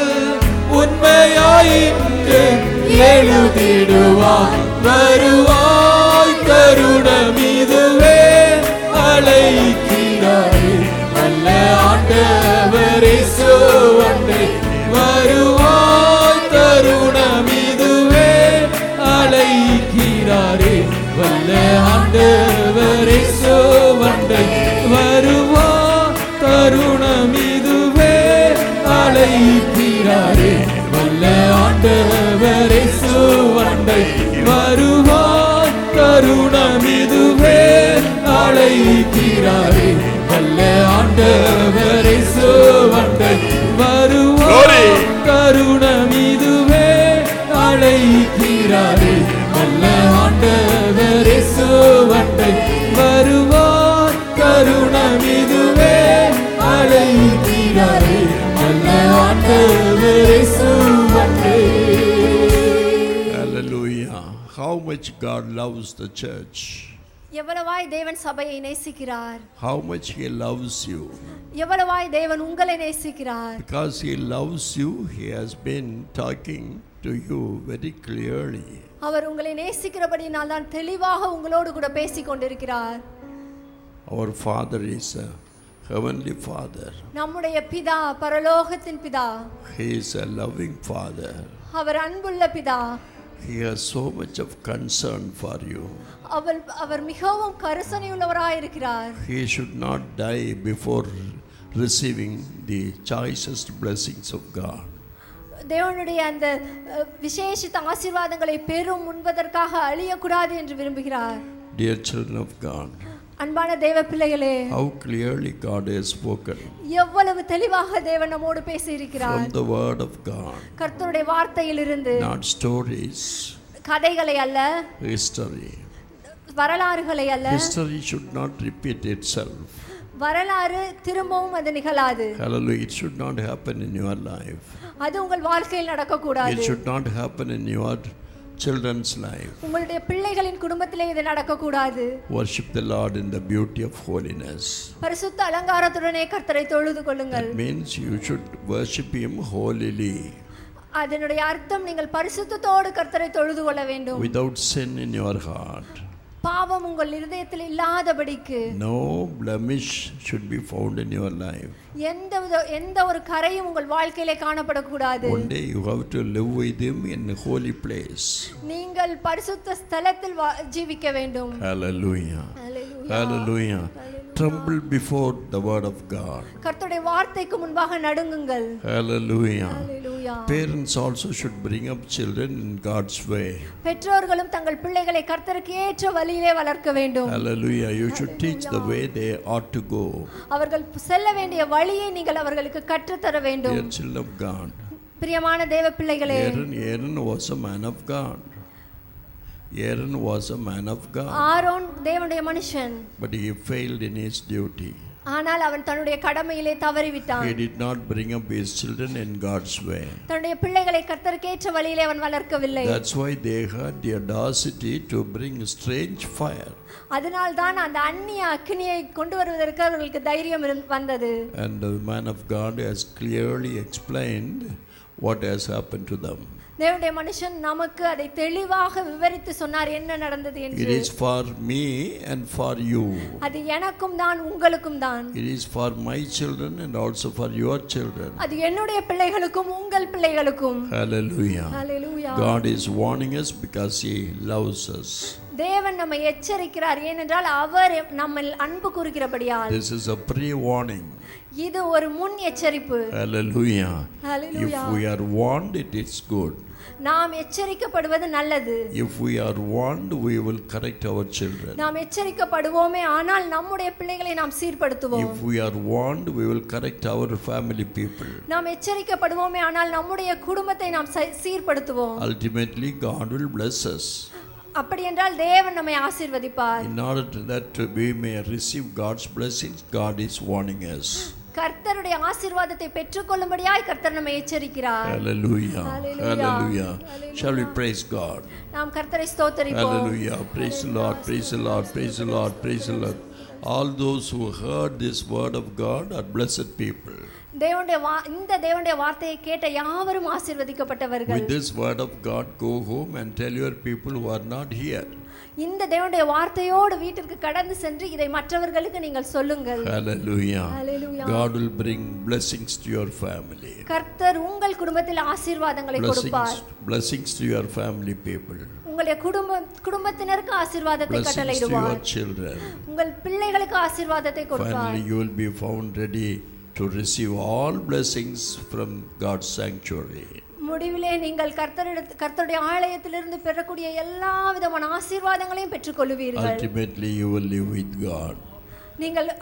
உண்மையாயின்று எழுதிடுவார் வருவாய் தருணம் இதுவே அழைக்கிறாரே நல்ல ஆண்டவரே சோவண்டை வருவாய் தருணம் இதுவே அழைக்கிறாரே வல்ல ஆண்டவரே சோவண்டை வருவாய் தருணம் இதுவே அழைக்கிறாரே நேசிக்கிறாரே நல்ல ஆண்டவர் இயேசுவன்றே Hallelujah. How much God loves the church. எவ்வளவாய் தேவன் சபையை நேசிக்கிறார் How much He loves you. எவ்வளவாய் தேவன் உங்களை நேசிக்கிறார் Because He loves you, He has been talking to you very clearly. அவர் உங்களை நேசிக்கிறபடினால் தான் தெளிவாக உங்களோடு கூட பேசிக் கொண்டிருக்கிறார் Our Father is a Heavenly Father. நம்முடைய பிதா பரலோகத்தின் பிதா He is a loving Father. அவர் அன்புள்ள பிதா He has so much of concern for you. அவர் அவர் மிகவும் கருசனையுள்ளவராய் இருக்கிறார் He should not die before receiving the choicest blessings of God. தேவனுடைய அந்த அஹ், விசேஷித்த ஆசீர்வாதங்களை பெறும் முன்பதற்காக அழியக்கூடாது என்று விரும்புகிறார் Dear children of God, அன்பான தேவ பிள்ளைகளே how clearly God has spoken எவ்வளவு தெளிவாக தேவன் நம்மோடு பேசி இருக்கிறார் from the Word of God, கர்த்தருடைய வார்த்தையிலிருந்து not stories, கதைகளை அல்ல history. வரலாறுகளை அல்ல History should not repeat itself. வரலாறு திரும்பவும் அது நிகழாது Hallelujah. It should not happen in your life. அது உங்கள் வாழ்க்கையில் நடக்கக்கூடாது It should not happen in your children's life. உங்களுடைய பிள்ளைகளின் குடும்பத்திலே இது நடக்கக்கூடாது Worship the Lord in the beauty of holiness. பரிசுத்த அலங்காரத்துடனே கர்த்தரை தொழுது கொள்ளுங்கள் That means you should worship Him holily, அதனுடைய அர்த்தம் நீங்கள் பரிசுத்தத்தோடு கர்த்தரை தொழுது கொள்ள வேண்டும் without sin in your heart. பாவம் உங்கள் இருதயத்தில் இல்லாதபடிக்கு No blemish should be found in your life. எந்த வித- எந்த ஒரு கரையும் உங்கள் வாழ்க்கையிலே காணப்படக்கூடாது One day you have to live with Him in a holy place. நீங்கள் பரிசுத்த ஸ்தலத்தில் வா- ஜீவிக்க வேண்டும் Hallelujah. Hallelujah. Hallelujah. Tremble before the Word of God. கர்த்தருடைய வார்த்தைக்கு முன்பாக நடுங்குங்கள் Hallelujah. Hallelujah. Parents also should bring up children in God's way. பெற்றோர்களும் தங்கள் பிள்ளைகளை கர்த்தருக்கு ஏற்ற வழியிலே வளர்க்க வேண்டும் Hallelujah. You should teach the way they ought to go. அவர்கள் செல்ல வேண்டிய வழியை நீங்கள் அவர்களுக்கு கற்றுத்தர வேண்டும் Dear children of God, பிரியமான தேவ பிள்ளைகளே Aaron, Aaron was a man of God. Aaron was a man of God, Aaron தேவனுடைய மனுஷன் but he failed in his duty. ஆனால் அவன் தன்னுடைய கடமையிலே தவறிவிட்டான் He did not bring up his children in God's way. தன்னுடைய பிள்ளைகளை கர்த்தருக்கேற்ற வழியிலே அவன் வளர்க்கவில்லை That's why they had the audacity to bring strange fire. அதனால் தான் அந்த அந்நிய அக்னியை கொண்டு வருவதற்கு அவர்களுக்கு தைரியம் இருந்- வந்தது And the man of God has clearly explained what has happened to them. தேவனுடைய மனுஷன் நமக்கு அதை தெளிவாக விவரித்து சொன்னார் என்ன நடந்தது It என்று is for me and for you. அது எனக்கும் தான் உங்களுக்கும் தான் It is for my children and also for your children. அது என்னுடைய பிள்ளைகளுக்கும் உங்கள் பிள்ளைகளுக்கும் Hallelujah. Hallelujah. God is warning us because He loves us. தேவன் நம்மை எச்சரிக்கிறார் ஏனென்றால் அவர் நம்ம அன்பு கூறுகிறபடியால் This is a pre warning. இது ஒரு முன் எச்சரிப்பு Hallelujah. Hallelujah. If we are warned, it is good. நாம் எச்சரிக்கப்படுவது நல்லது If we are warned, we will correct our children. நாம் எச்சரிக்கப்படுவோமே ஆனால் நம்முடைய பிள்ளைகளை நாம் சீர்படுத்துவோம் If we are warned, we will correct our family people. நாம் எச்சரிக்கப்படுவோமே ஆனால் நம்முடைய குடும்பத்தை நாம் ச- சீர்படுத்துவோம் Ultimately, God will bless us. அப்படி என்றால் தேவன் நம்மை ஆசீர்வதிப்பார் In order to that we may receive God's blessings, God is warning us. கர்த்தருடைய ஆசீர்வாதத்தை பெற்றுக்கொள்ளும்படியாய் கர்த்தர் நம்மை எச்சரிக்கிறார் Hallelujah. Hallelujah. Hallelujah. Hallelujah. Shall we praise God? நாம் கர்த்தரை ஸ்தோத்தரிப்போம் Hallelujah. Praise the Lord. Praise the Lord. Praise the Lord. Praise the Lord. All those who heard this word of God are blessed people. தேவனுடைய வா இந்த தேவனுடைய வார்த்தையை கேட்ட யாவரும் ஆசீர்வதிக்கப்பட்டவர்கள் With this word of God, go home and tell your people who are not here. இந்த தேவனுடைய வார்த்தையோடு வீட்டிற்கு கடந்து சென்று இதை மற்றவர்களுக்கு நீங்கள் சொல்லுங்கள் Hallelujah. Hallelujah. God will bring blessings to your family. கர்த்தர் உங்கள் குடும்பத்தில் ஆசீர்வாதங்களை கொடுப்பார் Blessings, blessings to your family people. உங்களுடைய குடும்ப குடும்பத்தினருக்கு ஆசீர்வாதத்தை Blessings to your கட்டளையிடுவார் children. உங்கள் பிள்ளைகளுக்கு ஆசீர்வாதத்தை கொடுப்பார் Finally, you will be found ready to receive all blessings from God's sanctuary. முடிவிலே நீங்கள் கர்த்தரிடத்து கர்த்தருடைய ஆலயத்திலிருந்து பெறக்கூடிய எல்லா விதமான ஆசீர்வாதங்களையும் பெற்றுக்கொள்வீர்கள் Ultimately, you will live with God. நீங்கள் அ,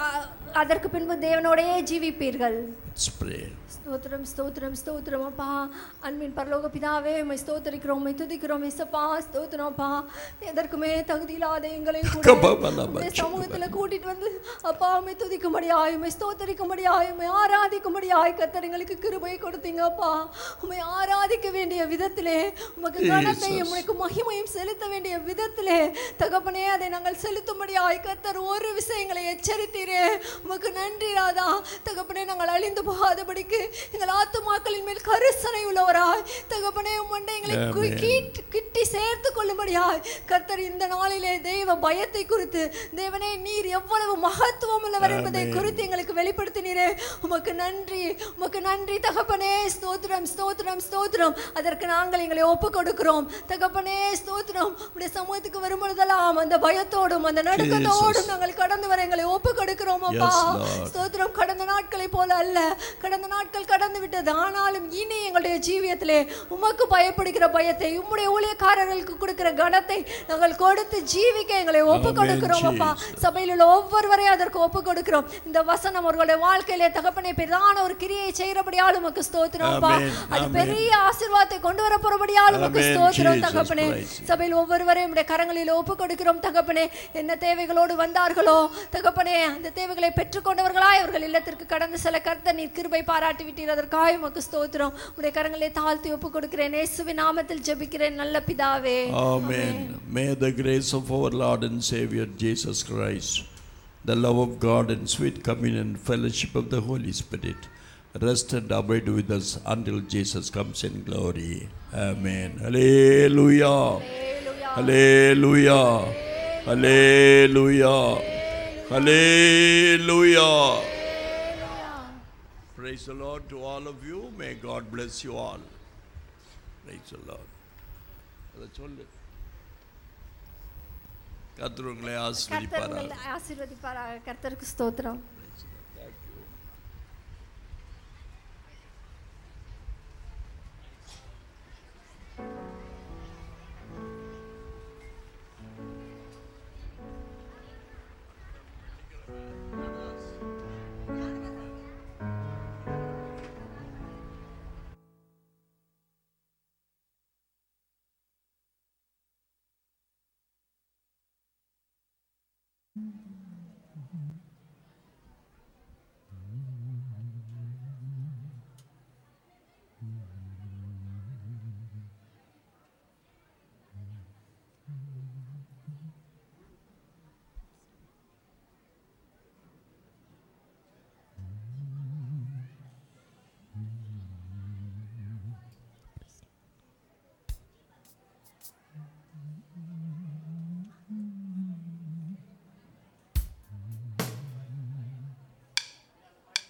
அதற்கு பின்பு தேவனோடையே ஜீவிப்பீர்கள் Let's pray. ஸ்தோத்திரம் ஸ்தோத்திரம் ஸ்தோத்திரம் அப்பா அன்பின் பரலோக பிதாவே உம்மை ஸ்தோத்தரிக்கிறோம் உம்மை துதிக்கிறோம் இசப்பா ஸ்தோத்திரம் அப்பா எதற்குமே தகுதி இல்லாத எங்களை கூட கபபலப உம்முடைய சமூகத்துல கூட்டிட்டு வந்து அப்பா உம்மை துதிக்கும்படியாய் உம்மை ஸ்தோத்தரிக்கும்படியாய் உம்மை ஆராதிக்கும்படியாய் கர்த்தர் எங்களுக்கு கிருபை கொடுத்தீங்க அப்பா உம்மை ஆராதிக்க வேண்டிய விதத்திலே உமக்கு கனத்தையும் உமக்கு மகிமையும் செலுத்த வேண்டிய விதத்திலே தகப்பனே அதை நாங்கள் செலுத்தும்படியாய் கர்த்தர் ஒரு விஷயங்களை எச்சரித்தீரே உமக்கு நன்றி ராதா தகப்பனே நாங்கள் அழிந்து போகாதபடிக்கு எங்கள் ஆத்துமாக்களின் மேல் கரிசனை உள்ளவராய் தகப்பனே உம்மண்டை எங்களை கு- Amen. கீட்- கிட்டி சேர்த்து கொள்ளும்படியாய் கர்த்தர் இந்த நாளிலே தெய்வ பயத்தை குறித்து தேவனே நீர் எவ்வளவு மகத்துவம் உள்ளவர் என்பதை குறித்து எங்களுக்கு வெளிப்படுத்தினீரே உமக்கு நன்றி உமக்கு நன்றி தகப்பனே ஸ்தோத்திரம் ஸ்தோத்திரம் ஸ்தோத்திரம் அதற்கு நாங்கள் எங்களை ஒப்பு கொடுக்கிறோம் தகப்பனே ஸ்தோத்திரம் உடைய சமூகத்துக்கு வரும்பொழுதெல்லாம் அந்த பயத்தோடும் அந்த நடுக்கத்தோடும் நாங்கள் கடந்து வர எங்களை ஒப்பு கொடுக்கிறோம் அப்பா Yes, Lord. ஸ்தோத்திரம் கடந்த நாட்களை போல அல்ல கடந்த நாட்கள் கடந்து விட்டது ஆனாலும் இனி எங்களுடைய ஜீவியத்திலே உமக்கு பயப்படுகிற பயத்தை உம்முடைய ஊழியக்காரர்களுக்கு கொடுக்கிற கனத்தை நாங்கள் கொடுத்து ஜீவிக்க எங்களை ஒப்பு Amen, கொடுக்கிறோம் அப்பா Jesus. சபையில் உள்ள ஒவ்வொருவரையும் அதற்கு ஒப்பு கொடுக்கிறோம் இந்த வசனம் அவர்களுடைய வாழ்க்கையிலே தகப்பனை பிரதான ஒரு கிரியை செய்யறபடியால் உமக்கு ஸ்தோத்திரம் அப்பா Amen, அது amen. பெரிய ஆசீர்வாதத்தை கொண்டு வர போறபடியால் உமக்கு Amen, ஸ்தோத்திரம் Jesus தகப்பனே Christ. சபையில் ஒவ்வொருவரையும் உடைய கரங்களில் ஒப்பு கொடுக்கிறோம் தகப்பனே என்ன தேவைகளோடு வந்தார்களோ தகப்பனே அந்த தேவைகளை பெற்றுக்கொண்டவர்களாய் அவர்கள் இல்லத்திற்கு கடந்து செல்ல கர்த்தர் நீர் கிருபை பாராட்டி விட்டீர் அதற்காக உமக்கு ஸ்தோத்திரம் உடைய கரங்களை தாழ்த்தி ஒப்பு கொடுக்கிறேன் இயேசுவின் நாமத்தில் ஜெபிக்கிறேன் நல்ல பிதாவே Amen. May the grace of our Lord and Savior Jesus Christ, the love of God and sweet communion and fellowship of the Holy Spirit rest and abide with us until Jesus comes in glory. Amen. Hallelujah. Hallelujah. Hallelujah. Hallelujah. Praise the Lord to all of you. May God bless you all. Praise the Lord. அதை சொல்லு கர்த்தர் உங்களை கர்த்தர் ஆசீர்வதிப்பாராக உங்களை ஆசீர்வதிப்பாராக கர்த்தருக்கு ஸ்தோத்திரம்